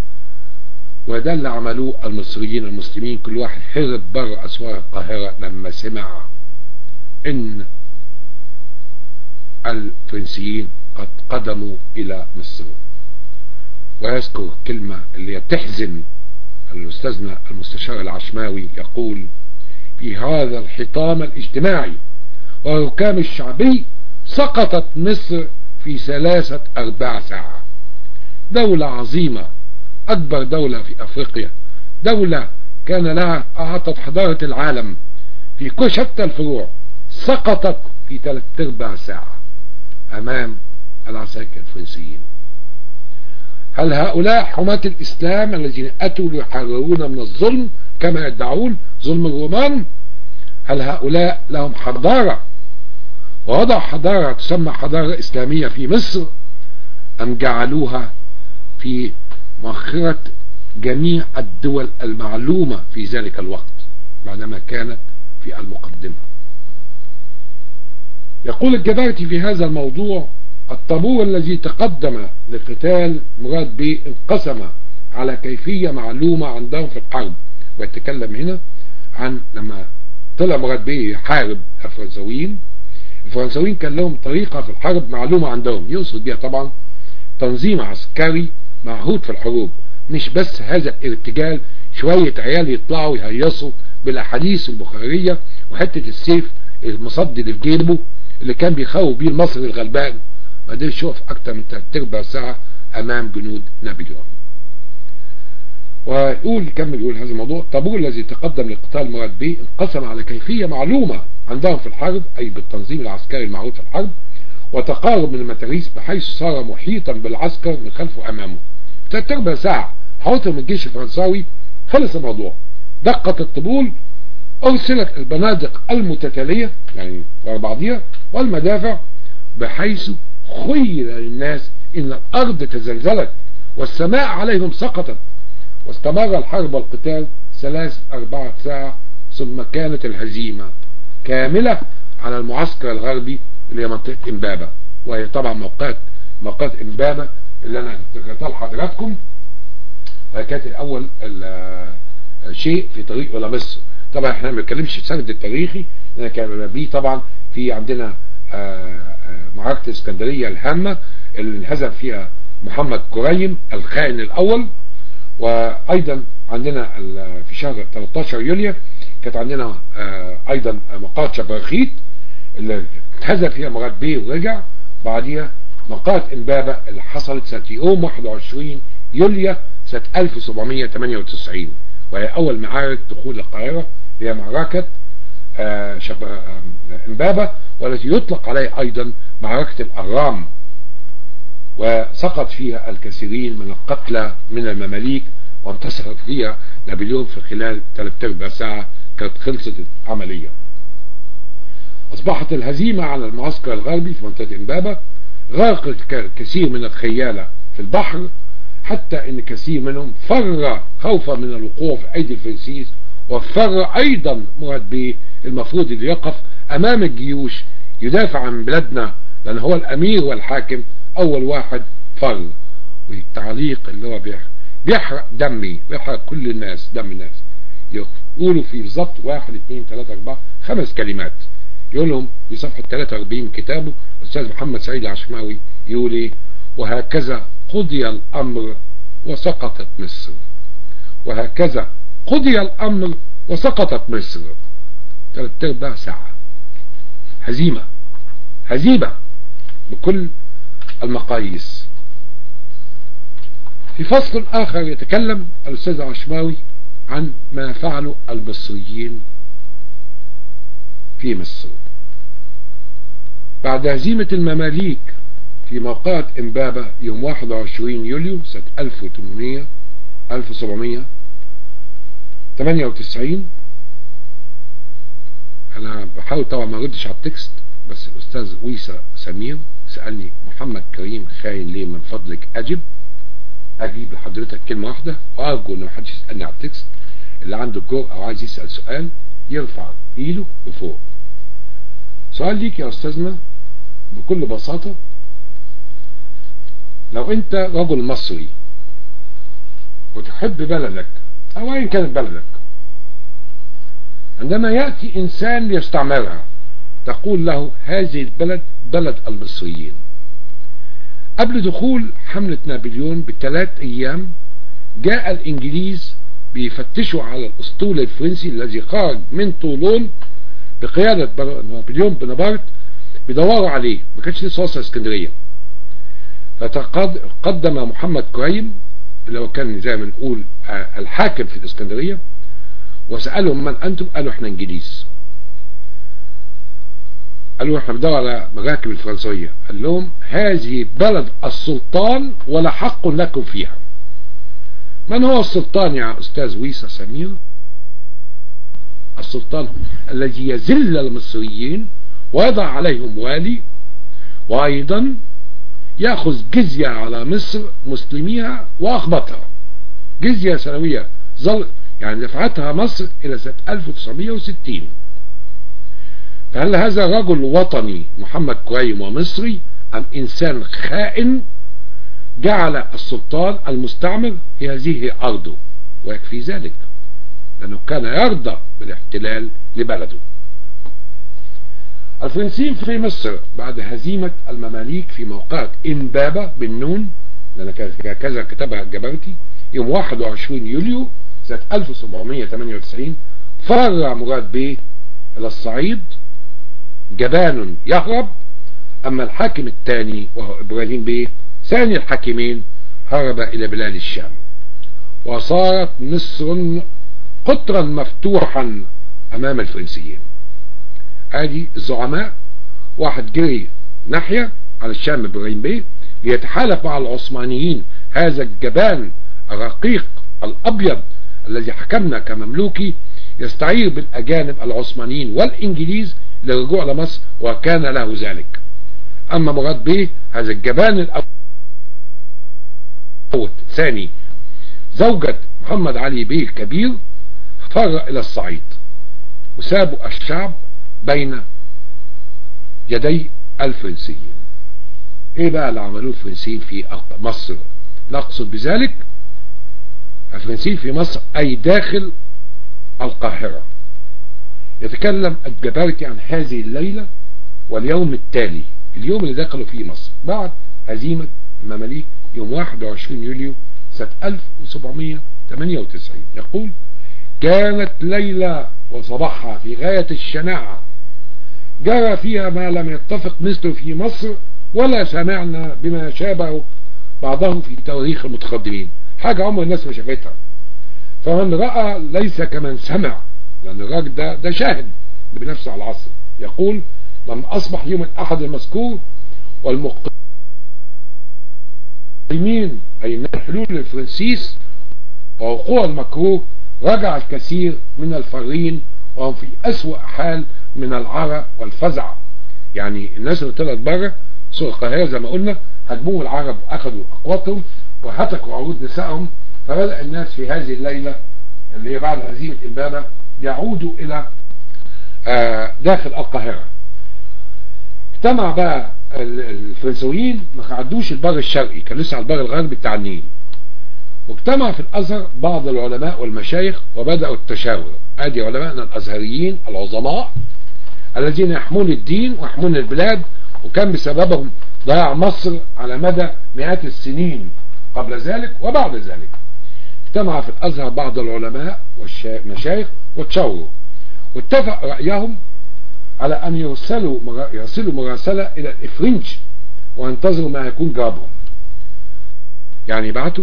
وده اللي عملوه المصريين المسلمين كل واحد هرب بره اسوار القاهرة لما سمع ان الفرنسيين قد قدموا الى مصر ويذكر كلمة اللي تحزن الاستاذنا المستشار العشماوي يقول في هذا الحطام الاجتماعي والركام الشعبي سقطت مصر في ثلاثة أرباع ساعة دولة عظيمة أكبر دولة في أفريقيا دولة كان لها أعطت حضارة العالم في كل شتى الفروع سقطت في ثلاث أرباع ساعة أمام العساكر الفرنسيين هل هؤلاء حماة الإسلام الذين أتوا ليحررون من الظلم كما يدعون ظلم الرومان هل هؤلاء لهم حضارة ووضع حضارة تسمى حضارة إسلامية في مصر أم جعلوها في مؤخرة جميع الدول المعلومة في ذلك الوقت بعدما كانت في المقدمة يقول الجبارتي في هذا الموضوع الطابور الذي تقدم لقتال مراد بيه انقسم على كيفية معلومة عندهم في الحرب ويتكلم هنا عن لما طلع مراد بيه يحارب الفرنساويين الفرنساويين كان لهم طريقة في الحرب معلومة عندهم يقصد بها طبعا تنظيم عسكري معهود في الحروب مش بس هذا الارتجال شوية عيال يطلعوا يهيصوا بالاحاديث البخارية وحتة السيف المصد اللي في جيبه اللي كان بيخوف بيه المصري الغلبان ما قدرش يقف اكتر من تلات ارباع ساعة امام جنود نابليون ويقول يكمل يقول هذا الموضوع الطابور الذي تقدم لقتال مراد بيه انقسم على كيفية معلومة عندهم في الحرب أي بالتنظيم العسكري المعروف في الحرب وتقارب من المتاريس بحيث صار محيطا بالعسكر من خلفه أمامه ثلاث ارباع ساعة حوطه من الجيش الفرنساوي خلص الموضوع دقت الطبول أرسلت البنادق المتتالية يعني ورا بعضيها والمدافع بحيث خيل للناس إن الأرض تزلزلت والسماء عليهم سقطت واستمر الحرب والقتال ثلاث أربعة ساعة ثم كانت الهزيمة كاملة على المعسكر الغربي اللي هي منطقة إمبابة وهي طبعا موقعات موقعات إمبابة اللي أنا ذكرتها لحضراتكم وهي كانت أول شيء في طريق إلى مصر طبعا احنا ما بنتكلمش السند التاريخي لأن كان بيه طبعا في عندنا معركة الإسكندرية الهامة اللي انهزم فيها محمد كريم الخائن الأول وايضا عندنا في شهر 13 يوليو كانت عندنا ايضا مقاعد شبراخيت اللي اتهزم فيها مراد بيه ورجع بعديها مقاعد امبابة اللي حصلت سنة يوم 21 يوليو سنة 1798 وهي اول معارك دخول القاهرة هي معركة امبابة والتي يطلق عليه ايضا معركة الارام وسقط فيها الكثيرين من القتلى من المماليك وانتصر فيها نابليون في خلال ثلاث ارباع ساعة كانت خلصت العملية اصبحت الهزيمة على المعسكر الغربي في منطقة امبابة غرقت كثير من الخيالة في البحر حتى ان كثير منهم فر خوفا من الوقوع في ايدي الفرنسيس وفر ايضا مراد بيه المفروض اللي يقف امام الجيوش يدافع عن بلادنا لان هو الامير والحاكم اول واحد فر والتعليق اللي هو بيحرق, بيحرق دمي بيحرق كل الناس دم الناس يقولوا في بالظبط واحد اثنين ثلاثة اربعة خمس كلمات يقول لهم في صفحة 43 من كتابه الاستاذ محمد سعيد العشماوي يقول ايه وهكذا قضي الامر وسقطت مصر وهكذا قضي الامر وسقطت مصر ثلاث ارباع ساعة هزيمة هزيمة بكل المقاييس في فصل آخر يتكلم الأستاذ عشماوي عن ما فعله المصريين في مصر بعد هزيمة المماليك في موقعة امبابة يوم 21 يوليو سنة 1800 1798 انا بحاول طبعا ما اردش على التكست بس الاستاذ ويسا سمير سألني محمد كريم خاين ليه من فضلك اجب اجيب لحضرتك كلمة واحدة وارجو ان محدش يسألني على التكست اللي عنده الجرأة او عايز يسأل سؤال يرفع ايده لفوق سؤال ليك يا استاذنا بكل بساطة لو انت رجل مصري وتحب بلدك او اين كانت بلدك عندما يأتي انسان ليستعمرها تقول له هذه البلد بلد المصريين قبل دخول حملة نابليون بثلاث ايام جاء الانجليز بيفتشوا على الاسطول الفرنسي الذي خرج من طولون بقيادة نابليون بونابرت بيدوروا عليه ما كانش لسه وصل اسكندرية فتقدم محمد كريم اللي هو كان زي ما نقول الحاكم في الاسكندرية وسألهم من أنتم قالوا احنا انجليز قالوا احنا بندور على مراكب الفرنسية قال لهم هذه بلد السلطان ولا حق لكم فيها من هو السلطان يا أستاذ ويسا سمير السلطان الذي يذل المصريين ويضع عليهم والي وأيضا يأخذ جزية على مصر مسلميها وأخبطها جزية سنوية ظل يعني دفعتها مصر إلى سنة 1960 فهل هذا رجل وطني محمد كريم ومصري أم إنسان خائن جعل السلطان المستعمر هي هذه أرضه ويكفي ذلك لأنه كان يرضى بالاحتلال لبلده الفرنسيين في مصر بعد هزيمة المماليك في موقعة إمبابة بالنون لأن كذا كتبها الجبرتي يوم 21 يوليو سنة 1798 فر مراد بيه إلى الصعيد جبان يهرب أما الحاكم الثاني وهو إبراهيم بيه ثاني الحاكمين هرب إلى بلاد الشام وصارت مصر قطرا مفتوحا أمام الفرنسيين ادي الزعماء واحد جري ناحية على الشام إبراهيم بيه ليتحالف مع العثمانيين هذا الجبان الرقيق الأبيض الذي حكمنا كمملوكي يستعير بالأجانب العثمانيين والإنجليز للرجوع لمصر وكان له ذلك أما مراد بيه هذا الجبان الأول ثاني زوجة محمد علي بيه الكبير فر إلى الصعيد وسابوا الشعب بين يدي الفرنسيين ايه بقى اللي عملوه الفرنسيين في مصر نقصد بذلك الفرنسيين في مصر اي داخل القاهرة يتكلم الجبارتي عن هذه الليلة واليوم التالي اليوم اللي دخلوا فيه مصر بعد هزيمة المماليك يوم 21 يوليو سنة 1798 يقول كانت ليلة وصباحها في غاية الشناعة جرى فيها ما لم يتفق مثله في مصر ولا سمعنا بما شابه بعضه في تواريخ المتقدمين حاجة عمر الناس ما شافتها فمن رأى ليس كمن سمع لأن الراجل ده ده شاهد بنفس العصر يقول لما أصبح يوم الأحد المذكور والمقيمين أي حلول الفرنسيس ووقوع المكروه رجع الكثير من الفارين وهم في أسوأ حال من العرى والفزع يعني الناس اللي طلعت بره سوق القاهرة زي ما قلنا هجموهم العرب أخذوا أقواتهم وهتكوا عروض نسائهم فبدأ الناس في هذه الليلة اللي هي بعد هزيمة إمبابة يعودوا إلى داخل القاهرة اجتمع بقى الفرنسويين ما عدوش البر الشرقي كان لسه على البر الغربي بتاع النيل واجتمع في الازهر بعض العلماء والمشايخ وبدأوا التشاور ادي علماءنا الازهريين العظماء الذين يحمون الدين ويحمون البلاد وكان بسببهم ضياع مصر على مدى مئات السنين قبل ذلك وبعد ذلك اجتمع في الازهر بعض العلماء والمشايخ وتشاوروا واتفق رأيهم على ان يرسلوا يرسلوا مراسلة الى الافرنج وينتظروا ما يكون جوابهم يعني يبعتوا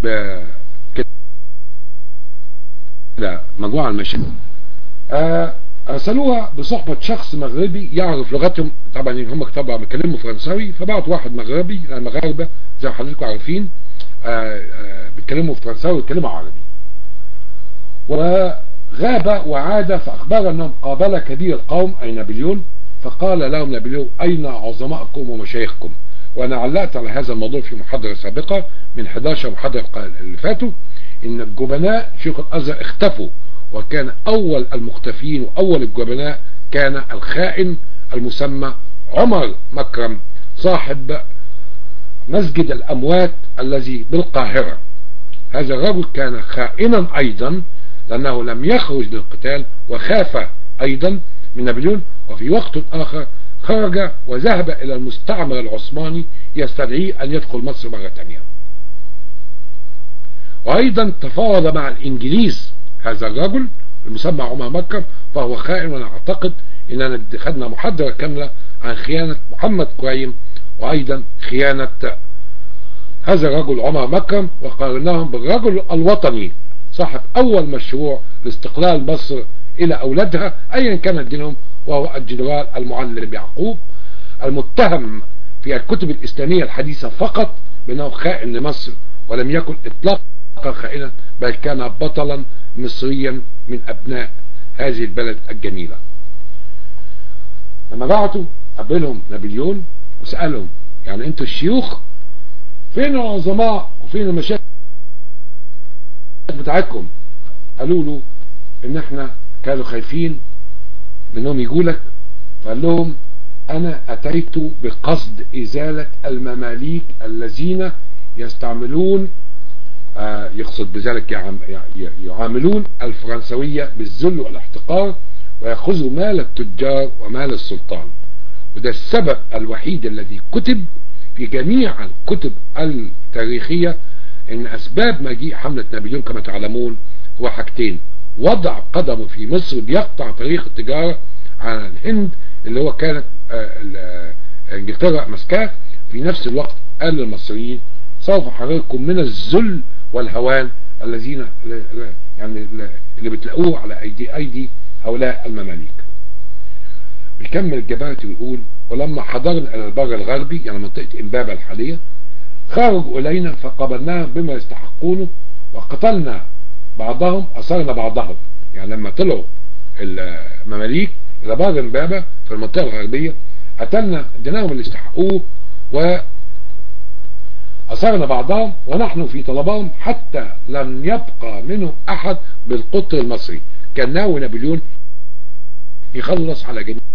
كده مجموعة المشايخ آه ارسلوها بصحبة شخص مغربي يعرف لغتهم طبعا هم طبعا بيتكلموا فرنساوي فبعت واحد مغربي المغاربة زي ما حضراتكم عارفين آه آه بيتكلموا فرنساوي وبيتكلموا عربي وغاب وعاد فاخبر انهم قابل كبير القوم اي نابليون فقال لهم نابليون اين عظمائكم ومشايخكم وانا علقت على هذا الموضوع في محاضرة سابقة من 11 محاضرة اللي فاتوا ان الجبناء شيوخ الازهر اختفوا وكان اول المختفين واول الجبناء كان الخائن المسمى عمر مكرم صاحب مسجد الاموات الذي بالقاهرة هذا الرجل كان خائنا ايضا لانه لم يخرج للقتال وخاف ايضا من نابليون وفي وقت اخر خرج وذهب الى المستعمر العثماني يستدعيه ان يدخل مصر مرة ثانيه وايضا تفاوض مع الانجليز هذا الرجل المسمى عمر مكر فهو خائن وانا اعتقد اننا خدنا محاضرة كاملة عن خيانة محمد قريم وايضا خيانة هذا الرجل عمر مكرم وقارناهم بالرجل الوطني صاحب اول مشروع لاستقلال مصر الى اولادها ايا كانت دينهم وهو الجنرال المعلم يعقوب المتهم في الكتب الاسلامية الحديثة فقط بانه خائن لمصر ولم يكن اطلاقا خائنا بل كان بطلا مصريا من ابناء هذه البلد الجميلة لما بعتوا قابلهم نابليون وسألهم يعني انتوا الشيوخ فين العظماء وفين المشايخ بتاعتكم قالوا له ان احنا كانوا خايفين منهم يجوا لك فقال لهم انا اتيت بقصد ازالة المماليك الذين يستعملون آه يقصد بذلك يعاملون الفرنسوية بالذل والاحتقار ويأخذوا مال التجار ومال السلطان وده السبب الوحيد الذي كتب في جميع الكتب التاريخية ان اسباب مجيء حملة نابليون كما تعلمون هو حاجتين وضع قدمه في مصر بيقطع طريق التجارة على الهند اللي هو كانت انجلترا مسكاه في نفس الوقت قال للمصريين سوف احرركم من الذل والهوان الذين يعني اللي بتلاقوه على ايدي ايدي هؤلاء المماليك بيكمل الجبارتي ويقول ولما حضرنا الى البر الغربي يعني منطقة امبابة الحالية خرجوا الينا فقبلناهم بما يستحقونه وقتلنا بعضهم اثرنا بعضهم يعني لما طلعوا المماليك الى بر امبابة في المنطقة الغربية قتلنا اديناهم اللي استحقوه و أثرنا بعضهم ونحن في طلبهم حتى لم يبقى منهم أحد بالقطر المصري كان ناوي نابليون يخلص على جميع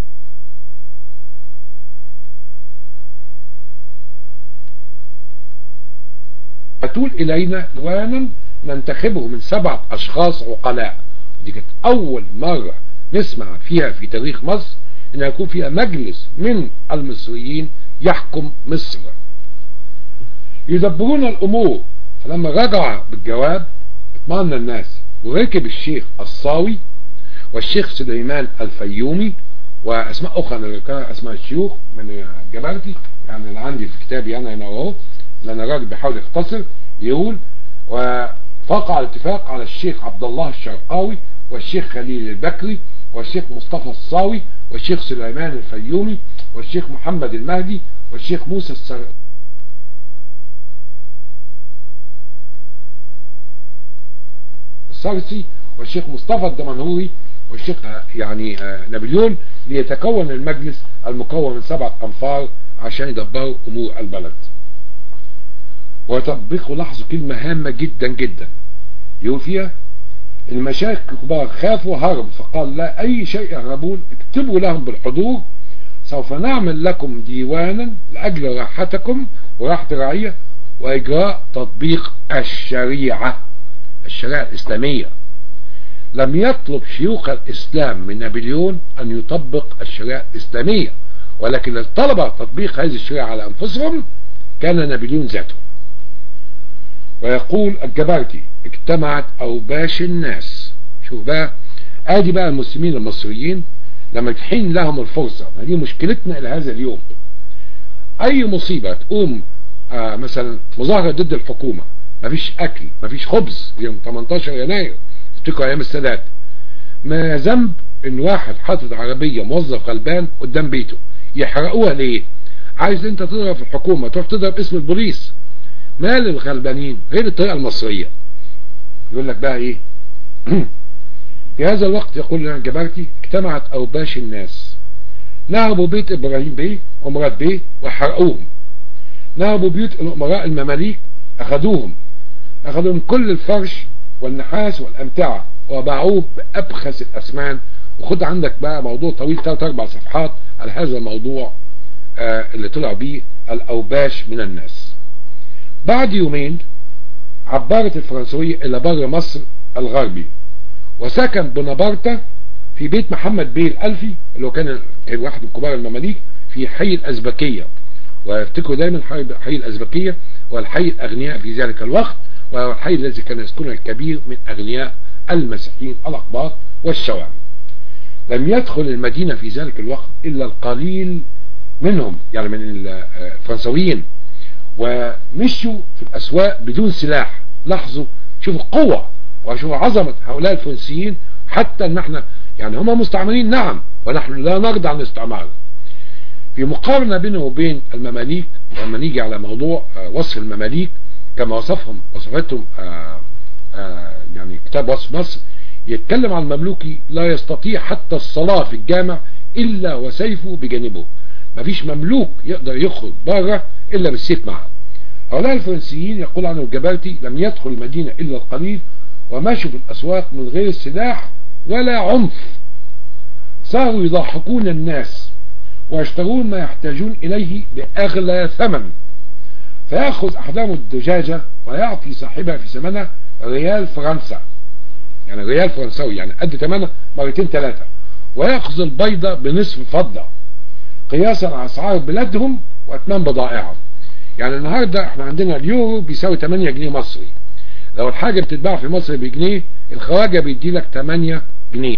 أتول إلينا دوانا ننتخبه من سبعة أشخاص عقلاء ودي كانت أول مرة نسمع فيها في تاريخ مصر إن يكون فيها مجلس من المصريين يحكم مصر يدبرون الأمور فلما رجع بالجواب اطمأن الناس وركب الشيخ الصاوي والشيخ سليمان الفيومي واسماء اخرى انا اسماء الشيوخ من جبرتي يعني اللي عندي في كتابي انا هنا اهو لان الراجل بيحاول يختصر يقول وفقع الاتفاق على الشيخ عبد الله الشرقاوي والشيخ خليل البكري والشيخ مصطفى الصاوي والشيخ سليمان الفيومي والشيخ محمد المهدي والشيخ موسى السر... السرسي والشيخ مصطفى الدمنهوري والشيخ يعني نابليون ليتكون المجلس المكون من سبعة أنفار عشان يدبروا أمور البلد ويطبقوا لاحظوا كلمة هامة جدا جدا يقول فيها المشايخ الكبار خافوا هرب فقال لا أي شيء يهربون اكتبوا لهم بالحضور سوف نعمل لكم ديوانا لأجل راحتكم وراحة الرعية وإجراء تطبيق الشريعة الشريعة الإسلامية لم يطلب شيوخ الإسلام من نابليون أن يطبق الشريعة الإسلامية ولكن الطلب تطبيق هذه الشريعة على أنفسهم كان نابليون ذاته ويقول الجبرتي اجتمعت أوباش الناس شوف بقى ادي بقى المسلمين المصريين لما تحين لهم الفرصة دي مشكلتنا إلى هذا اليوم أي مصيبة تقوم آه مثلا مظاهرة ضد الحكومة مفيش أكل مفيش خبز يوم 18 يناير افتكروا أيام السادات ما ذنب إن واحد حاطط عربية موظف غلبان قدام بيته يحرقوها ليه؟ عايز أنت تضرب في الحكومة تروح تضرب اسم البوليس مال الغلبانين غير الطريقة المصرية يقول لك بقى ايه في هذا الوقت يقول لنا الجبرتي اجتمعت اوباش الناس نهبوا بيت ابراهيم بيه ومراد بيه وحرقوهم نهبوا بيوت الامراء المماليك اخذوهم اخذوهم كل الفرش والنحاس والامتعة وباعوه بابخس الاسمان وخد عندك بقى موضوع طويل ثلاث اربع صفحات على هذا الموضوع آه اللي طلع بيه الاوباش من الناس بعد يومين عبرت الفرنسوية إلى بر مصر الغربي وسكن بونابرتا في بيت محمد بيه الألفي اللي هو كان كان واحد من كبار المماليك في حي الأزبكية وافتكروا دايما حي الأزبكية والحي الأغنياء في ذلك الوقت وهو الحي الذي كان يسكنه الكبير من أغنياء المسيحيين الأقباط والشوام لم يدخل المدينة في ذلك الوقت إلا القليل منهم يعني من الفرنسويين ومشوا في الأسواق بدون سلاح لاحظوا شوفوا القوة وشوفوا عظمة هؤلاء الفرنسيين حتى ان احنا يعني هم مستعمرين نعم ونحن لا نرضى عن الاستعمار في مقارنة بينه وبين المماليك لما نيجي على موضوع وصف المماليك كما وصفهم وصفتهم يعني كتاب وصف مصر يتكلم عن المملوكي لا يستطيع حتى الصلاة في الجامع إلا وسيفه بجانبه مفيش مملوك يقدر يخرج بره إلا بالسيف معه هؤلاء الفرنسيين يقول عنه الجبرتي لم يدخل المدينة إلا القليل ومشوا في الأسواق من غير سلاح ولا عنف صاروا يضحكون الناس ويشترون ما يحتاجون إليه بأغلى ثمن فيأخذ أحدهم الدجاجة ويعطي صاحبها في ثمنها ريال فرنسا يعني ريال فرنساوي يعني قد ثمنها مرتين ثلاثة ويأخذ البيضة بنصف فضة قياسا على أسعار بلادهم وأثمان بضائعهم يعني النهاردة احنا عندنا اليورو بيساوي 8 جنيه مصري لو الحاجة بتتباع في مصر بجنيه الخواجة بيدي لك 8 جنيه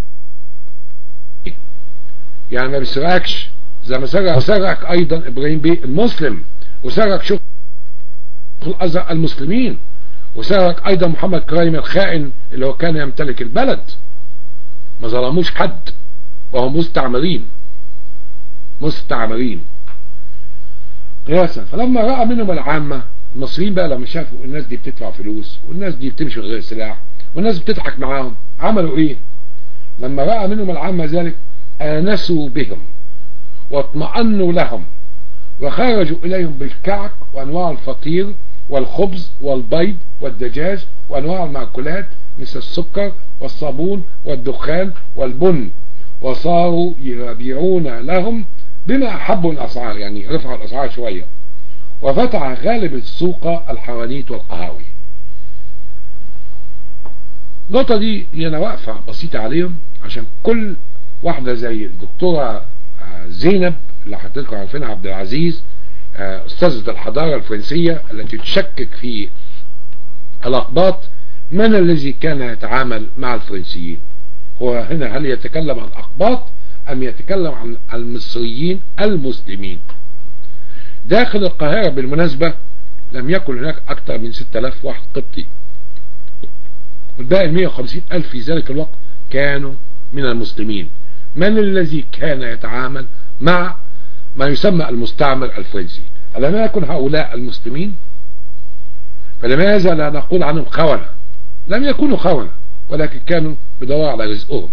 يعني ما بيسرقكش زي ما سرق سرقك ايضا ابراهيم بيه المسلم وسرق شغل الازرق المسلمين وسرق ايضا محمد كرايم الخائن اللي هو كان يمتلك البلد ما ظلموش حد وهم مستعمرين مستعمرين قياسا فلما رأى منهم العامة المصريين بقى لما شافوا الناس دي بتدفع فلوس والناس دي بتمشي من غير سلاح والناس بتضحك معاهم عملوا ايه لما رأى منهم العامة ذلك آنسوا بهم واطمأنوا لهم وخرجوا إليهم بالكعك وأنواع الفطير والخبز والبيض والدجاج وأنواع المأكولات مثل السكر والصابون والدخان والبن وصاروا يبيعون لهم بما أحبوا الأسعار يعني رفعوا الأسعار شوية وفتح غالب السوق الحوانيت والقهاوي النقطة دي أنا واقفة بسيطة عليهم عشان كل واحدة زي الدكتورة زينب اللي حضرتكم عارفينها عبد العزيز أستاذة الحضارة الفرنسية التي تشكك في الأقباط من الذي كان يتعامل مع الفرنسيين هو هنا هل يتكلم عن أقباط أم يتكلم عن المصريين المسلمين داخل القاهرة بالمناسبة لم يكن هناك أكثر من 6000 واحد قبطي والباقي 150 ألف في ذلك الوقت كانوا من المسلمين من الذي كان يتعامل مع ما يسمى المستعمر الفرنسي ألم يكن هؤلاء المسلمين فلماذا لا نقول عنهم خونة لم يكونوا خونة ولكن كانوا بدور على رزقهم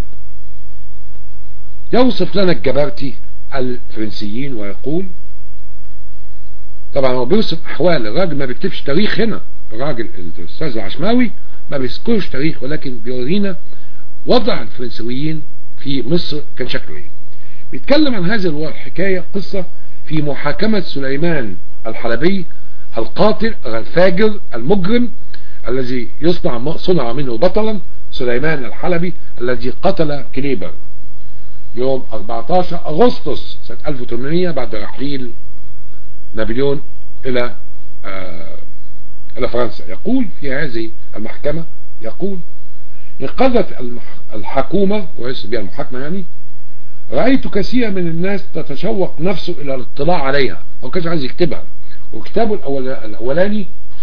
يوصف لنا الجبرتي الفرنسيين ويقول طبعا هو بيوصف احوال الراجل ما بيكتبش تاريخ هنا الراجل الاستاذ العشماوي ما بيذكرش تاريخ ولكن بيورينا وضع الفرنسويين في مصر كان شكله ايه بيتكلم عن هذه الحكاية قصة في محاكمة سليمان الحلبي القاتل الفاجر المجرم الذي يصنع صنع منه بطلا سليمان الحلبي الذي قتل كليبر يوم 14 أغسطس سنة 1800 بعد رحيل نابليون إلى آه إلى فرنسا يقول في هذه المحكمة يقول انقذت الحكومة وليس بها المحاكمة يعني رأيت كثير من الناس تتشوق نفسه إلى الاطلاع عليها هو كانش عايز يكتبها وكتابه الأول الأولاني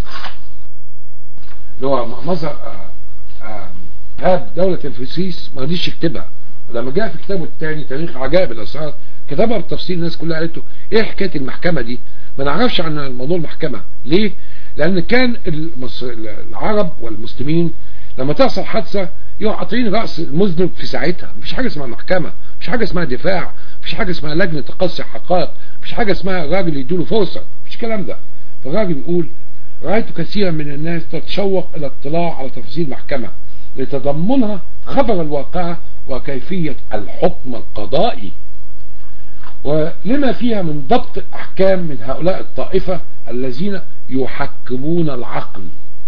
اللي هو مظهر هاب دولة الفسيس ما رضيش يكتبها ولما جاء في كتابه الثاني تاريخ عجائب الأسرار كتبها بالتفصيل الناس كلها قالت له ايه حكاية المحكمة دي ما نعرفش عن موضوع المحكمة ليه لأن كان العرب والمسلمين لما تحصل حادثة يقعوا قاطعين رأس المذنب في ساعتها مفيش حاجة اسمها محكمة مفيش حاجة اسمها دفاع مفيش حاجة اسمها لجنة تقصي حقائق مفيش حاجة اسمها الراجل يديله فرصة مفيش الكلام ده فالراجل يقول رأيت كثيرا من الناس تتشوق إلى الاطلاع على تفاصيل محكمة لتضمنها خبر الواقعة وكيفية الحكم القضائي ولما فيها من ضبط الأحكام من هؤلاء الطائفة الذين يحكمون العقل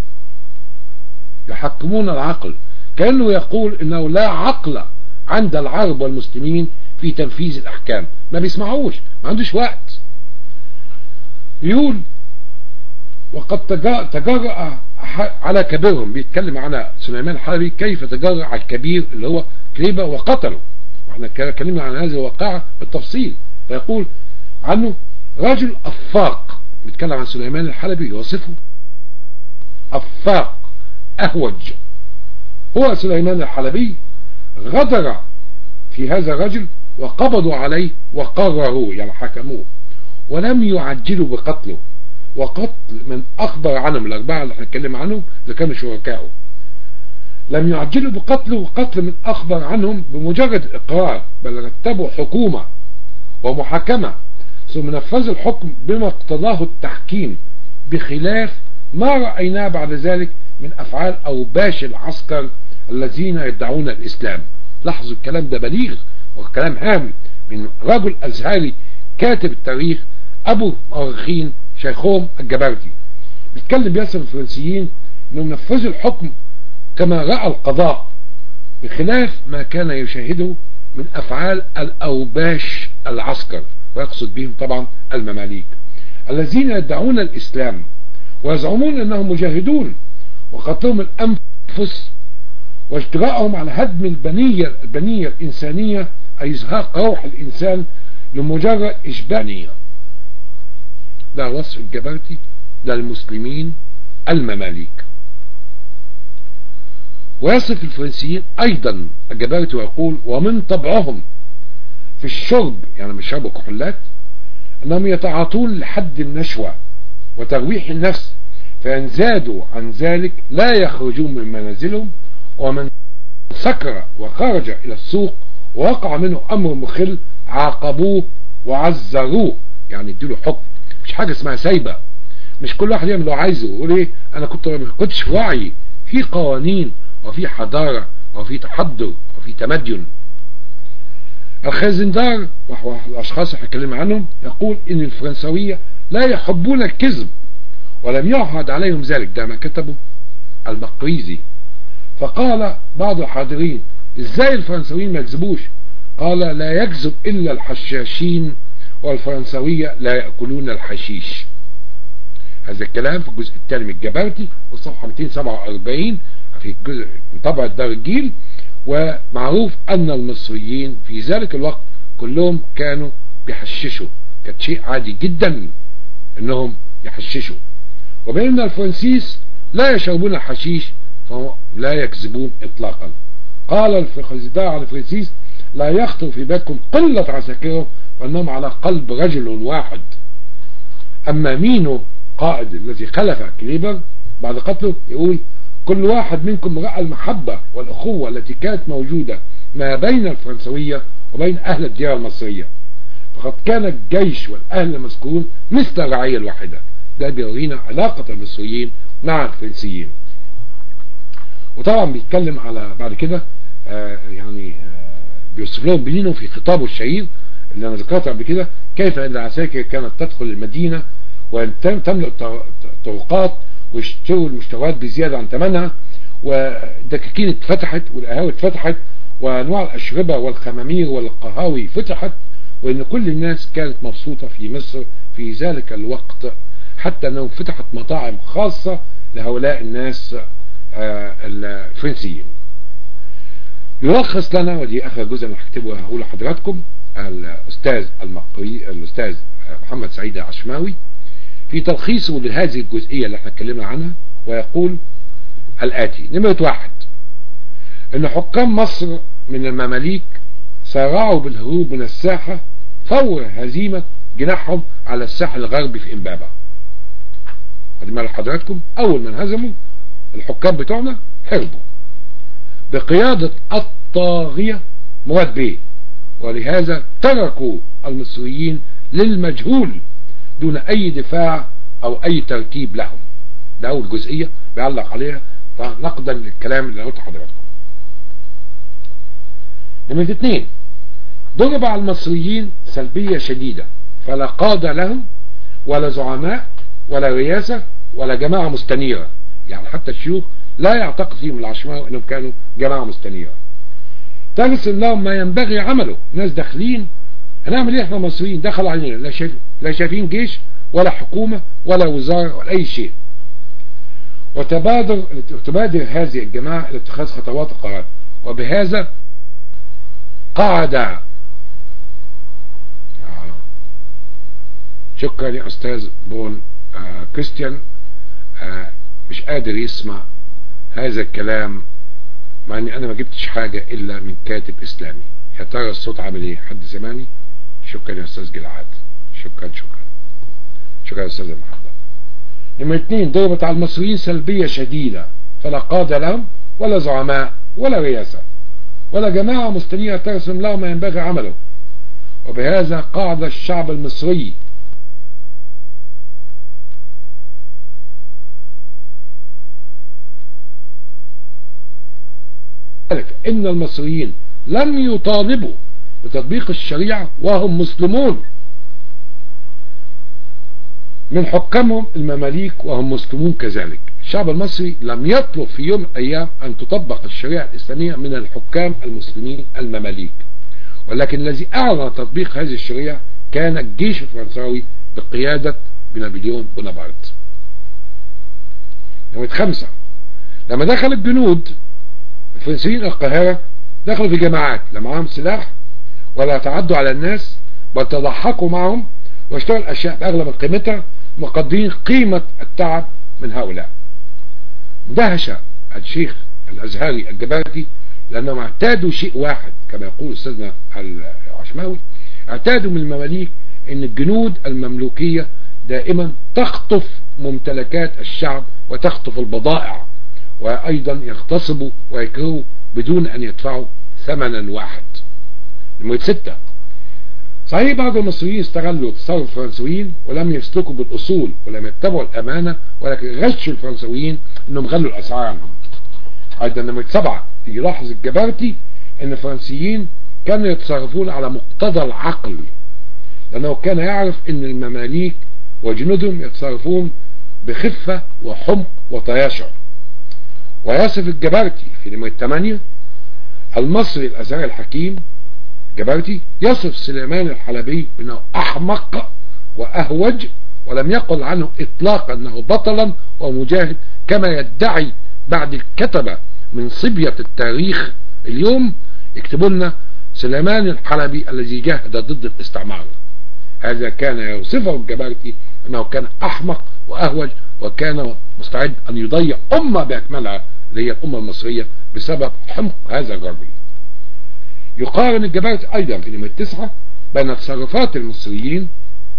يحكمون العقل كأنه يقول انه لا عقل عند العرب والمسلمين في تنفيذ الاحكام ما بيسمعوش ما عندوش وقت يقول وقد تجرأ على كبيرهم بيتكلم على سليمان الحلبي كيف تجرأ على الكبير اللي هو كليبة وقتله واحنا اتكلمنا عن هذه الواقعة بالتفصيل فيقول عنه رجل أفاق بيتكلم عن سليمان الحلبي يوصفه أفاق أهوج هو سليمان الحلبي غدر في هذا الرجل وقبضوا عليه وقرروه يعني حكموه ولم يعجلوا بقتله وقتل من أخبر عنهم الأربعة اللي هنتكلم عنهم اللي كانوا شركائه لم يعجلوا بقتله وقتل من أخبر عنهم بمجرد إقرار بل رتبوا حكومة ومحاكمة ثم نفذوا الحكم بما اقتضاه التحكيم بخلاف ما رأيناه بعد ذلك من أفعال أوباش العسكر الذين يدعون الإسلام لاحظوا الكلام ده بليغ وكلام هام من رجل أزهري كاتب التاريخ أبو مؤرخين شيخهم الجبردي بيتكلم بيصف الفرنسيين انهم نفذوا الحكم كما رأى القضاء بخلاف ما كان يشاهده من أفعال الأوباش العسكر ويقصد بهم طبعا المماليك الذين يدعون الإسلام ويزعمون أنهم مجاهدون وقتلهم الأنفس واجتراءهم على هدم البنية البنية الإنسانية أي إزهاق روح الإنسان لمجرد إشبانية ده وصف الجبرتي للمسلمين المماليك ويصف الفرنسيين أيضا الجبرتي ويقول ومن طبعهم في الشرب يعني مش شرب كحولات أنهم يتعاطون لحد النشوة وترويح النفس فإن زادوا عن ذلك لا يخرجون من منازلهم ومن سكر وخرج إلى السوق ووقع منه أمر مخل عاقبوه وعزروه يعني اديله حكم مش حاجة اسمها سايبة مش كل واحد يعمل اللي عايزه يقول ايه انا كنت ما كنتش وعي في قوانين وفي حضارة وفي تحضر وفي تمدن الخازندار وهو الاشخاص اللي هنتكلم عنهم يقول ان الفرنسوية لا يحبون الكذب ولم يعهد عليهم ذلك ده ما كتبه المقريزي فقال بعض الحاضرين ازاي الفرنسويين ما يكذبوش قال لا يكذب الا الحشاشين والفرنسوية لا يأكلون الحشيش هذا الكلام في الجزء الثاني من الجبرتي والصفحة 247 في الجزء من طبعة دار الجيل ومعروف أن المصريين في ذلك الوقت كلهم كانوا بيحششوا كانت شيء عادي جدا انهم يحششوا وبين الفرنسيس لا يشربون الحشيش فهم لا يكذبون اطلاقا قال الخزدار على فرنسيس لا يخطر في بالكم قلة عساكره وأنهم على قلب رجل واحد أما مينو قائد الذي خلف كليبر بعد قتله يقول كل واحد منكم رأى المحبة والأخوة التي كانت موجودة ما بين الفرنسوية وبين أهل الديار المصرية فقد كان الجيش والأهل المذكورون مثل الرعية الواحدة ده بيورينا علاقة المصريين مع الفرنسيين وطبعا بيتكلم على بعد كده آه يعني آه بيوصف لهم بنينه في خطابه الشهير اللي انا ذكرته قبل كده كيف ان العساكر كانت تدخل المدينة وتملأ الطرقات ويشتروا المشتريات بزيادة عن ثمنها والدكاكين اتفتحت والقهاوي اتفتحت وانواع الاشربة والخمامير والقهاوي فتحت وان كل الناس كانت مبسوطة في مصر في ذلك الوقت حتى انه فتحت مطاعم خاصة لهؤلاء الناس الفرنسيين يلخص لنا ودي اخر جزء انا هكتبه هقوله لحضراتكم الاستاذ المقري الاستاذ محمد سعيد العشماوي في تلخيصه لهذه الجزئية اللي احنا اتكلمنا عنها ويقول الآتي نمرة واحد ان حكام مصر من المماليك سارعوا بالهروب من الساحة فور هزيمة جناحهم على الساحل الغربي في امبابة خدي بالك حضراتكم اول ما انهزموا الحكام بتوعنا هربوا بقيادة الطاغية مراد بيه ولهذا تركوا المصريين للمجهول دون اي دفاع او اي ترتيب لهم ده اول جزئية بيعلق عليها نقدا للكلام اللي قلت لحضراتكم نمرة اثنين ضرب على المصريين سلبية شديدة فلا قادة لهم ولا زعماء ولا رياسة ولا جماعة مستنيرة يعني حتى الشيوخ لا يعتقد فيهم العشماء انهم كانوا جماعة مستنيرة ترسل لهم ما ينبغي عمله ناس داخلين هنعمل ايه احنا مصريين دخل علينا لا شايف لا شايفين جيش ولا حكومة ولا وزارة ولا اي شيء وتبادر تبادر هذه الجماعة لاتخاذ خطوات القرار وبهذا قعد شكرا يا استاذ بون آه كريستيان آه مش قادر يسمع هذا الكلام مع اني انا ما جبتش حاجة الا من كاتب اسلامي يا ترى الصوت عامل ايه حد سمعني شكرا يا استاذ جلعاد شكرا شكرا شكرا يا استاذ محمد نمرة اثنين ضربت على المصريين سلبية شديدة فلا قادة لهم ولا زعماء ولا رياسة ولا جماعة مستنيرة ترسم لهم ما ينبغي عمله وبهذا قاعد الشعب المصري إن المصريين لم يطالبوا بتطبيق الشريعة وهم مسلمون من حكامهم المماليك وهم مسلمون كذلك الشعب المصري لم يطلب في يوم من الأيام أن تطبق الشريعة الإسلامية من الحكام المسلمين المماليك ولكن الذي أعلن تطبيق هذه الشريعة كان الجيش الفرنساوي بقيادة بنابليون بونابرت نمرة خمسة لما دخل الجنود الفرنسيين القاهرة دخلوا في جماعات لا معاهم سلاح ولا تعدوا على الناس بل تضحكوا معهم واشتروا الأشياء بأغلب قيمتها مقدرين قيمة التعب من هؤلاء اندهش الشيخ الأزهري الجبارتي لأنهم اعتادوا شيء واحد كما يقول أستاذنا العشماوي اعتادوا من المماليك أن الجنود المملوكية دائما تخطف ممتلكات الشعب وتخطف البضائع وأيضا يغتصبوا ويكرهوا بدون أن يدفعوا ثمنا واحد نمرة ستة صحيح بعض المصريين استغلوا تصرف الفرنسويين ولم يسلكوا بالأصول ولم يتبعوا الأمانة ولكن غشوا الفرنسويين أنهم غلوا الأسعار عنهم أيضا نمرة سبعة يلاحظ الجبارتي أن الفرنسيين كانوا يتصرفون على مقتضى العقل لأنه كان يعرف أن المماليك وجنودهم يتصرفون بخفة وحمق وطياشة ويصف الجبارتي في نمرة 8 المصري الأزهري الحكيم جبارتي يصف سليمان الحلبي بأنه أحمق وأهوج ولم يقل عنه إطلاقا أنه بطلا ومجاهد كما يدعي بعد الكتبة من صبية التاريخ اليوم يكتبوا لنا سليمان الحلبي الذي جاهد ضد الاستعمار هذا كان يوصفه الجبارتي أنه كان أحمق وأهوج وكان مستعد أن يضيع أمة بأكملها اللي هي الأمة المصرية بسبب حمق هذا الرجل يقارن الجبارة ايضا في نمرة تسعة بين تصرفات المصريين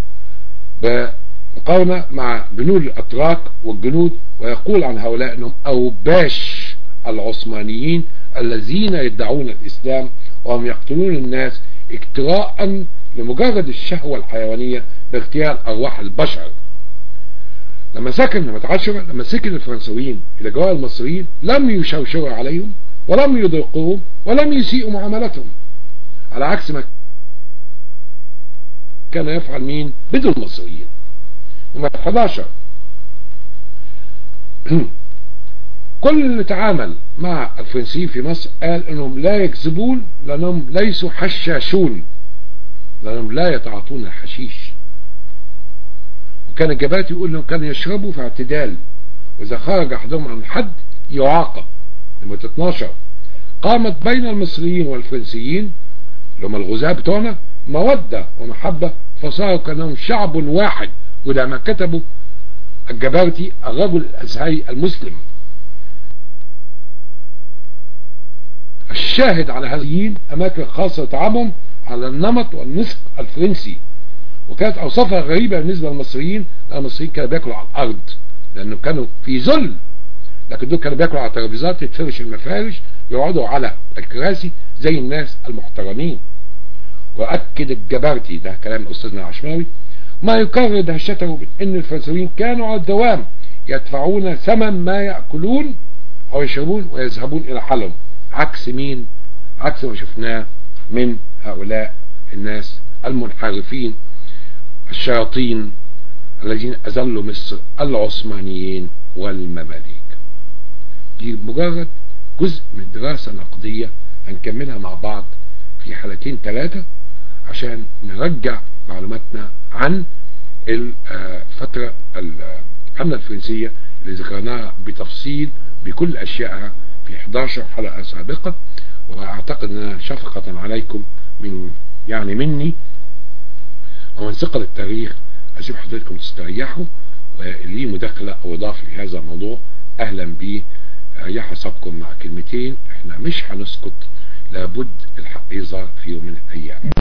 بمقارنة مع جنود الاتراك والجنود ويقول عن هؤلاء انهم اوباش العثمانيين الذين يدعون الاسلام وهم يقتلون الناس اكتراء لمجرد الشهوة الحيوانية باغتيال ارواح البشر لما سكن لما تعشر لما سكن الفرنسويين الى جوار المصريين لم يشوشروا عليهم ولم يضرقوهم ولم يسيئوا معاملتهم على عكس ما كان يفعل مين بدون المصريين نمرة 11 كل اللي تعامل مع الفرنسيين في مصر قال انهم لا يكذبون لانهم ليسوا حشاشون لانهم لا يتعاطون الحشيش وكان الجبات يقول انهم كانوا يشربوا في اعتدال واذا خرج احدهم عن الحد يعاقب نمرة 12 قامت بين المصريين والفرنسيين اللي هم الغزاة بتوعنا مودة ومحبة فصاروا كانهم شعب واحد وده ما كتبه الجبارتي الرجل الازهري المسلم الشاهد على هذه اماكن خاصة تعبهم على النمط والنسق الفرنسي وكانت اوصافها غريبة بالنسبة للمصريين لان المصريين كانوا بياكلوا على الارض لانه كانوا في ذل لكن دول كانوا بياكلوا على ترابيزات تتفرش المفارش يقعدوا على الكراسي زي الناس المحترمين واكد الجبرتي ده كلام استاذنا العشماوي ما يكرر دهشته ان الفرنسيين كانوا على الدوام يدفعون ثمن ما يأكلون او يشربون ويذهبون الى حلم عكس مين عكس ما شفناه من هؤلاء الناس المنحرفين الشياطين الذين أذلوا مصر العثمانيين والمماليك دي مجرد جزء من دراسة نقدية هنكملها مع بعض في حلقتين ثلاثة عشان نرجع معلوماتنا عن الفترة الحملة الفرنسية اللي ذكرناها بتفصيل بكل أشيائها في 11 حلقة سابقة وأعتقد أنها شفقة عليكم من يعني مني ومن ثقل التاريخ أسيب حضرتكم تستريحوا ولي مداخلة أو إضافة في هذا الموضوع أهلا بيه يحسبكم مع كلمتين احنا مش هنسكت لابد الحق يظهر في يوم من الأيام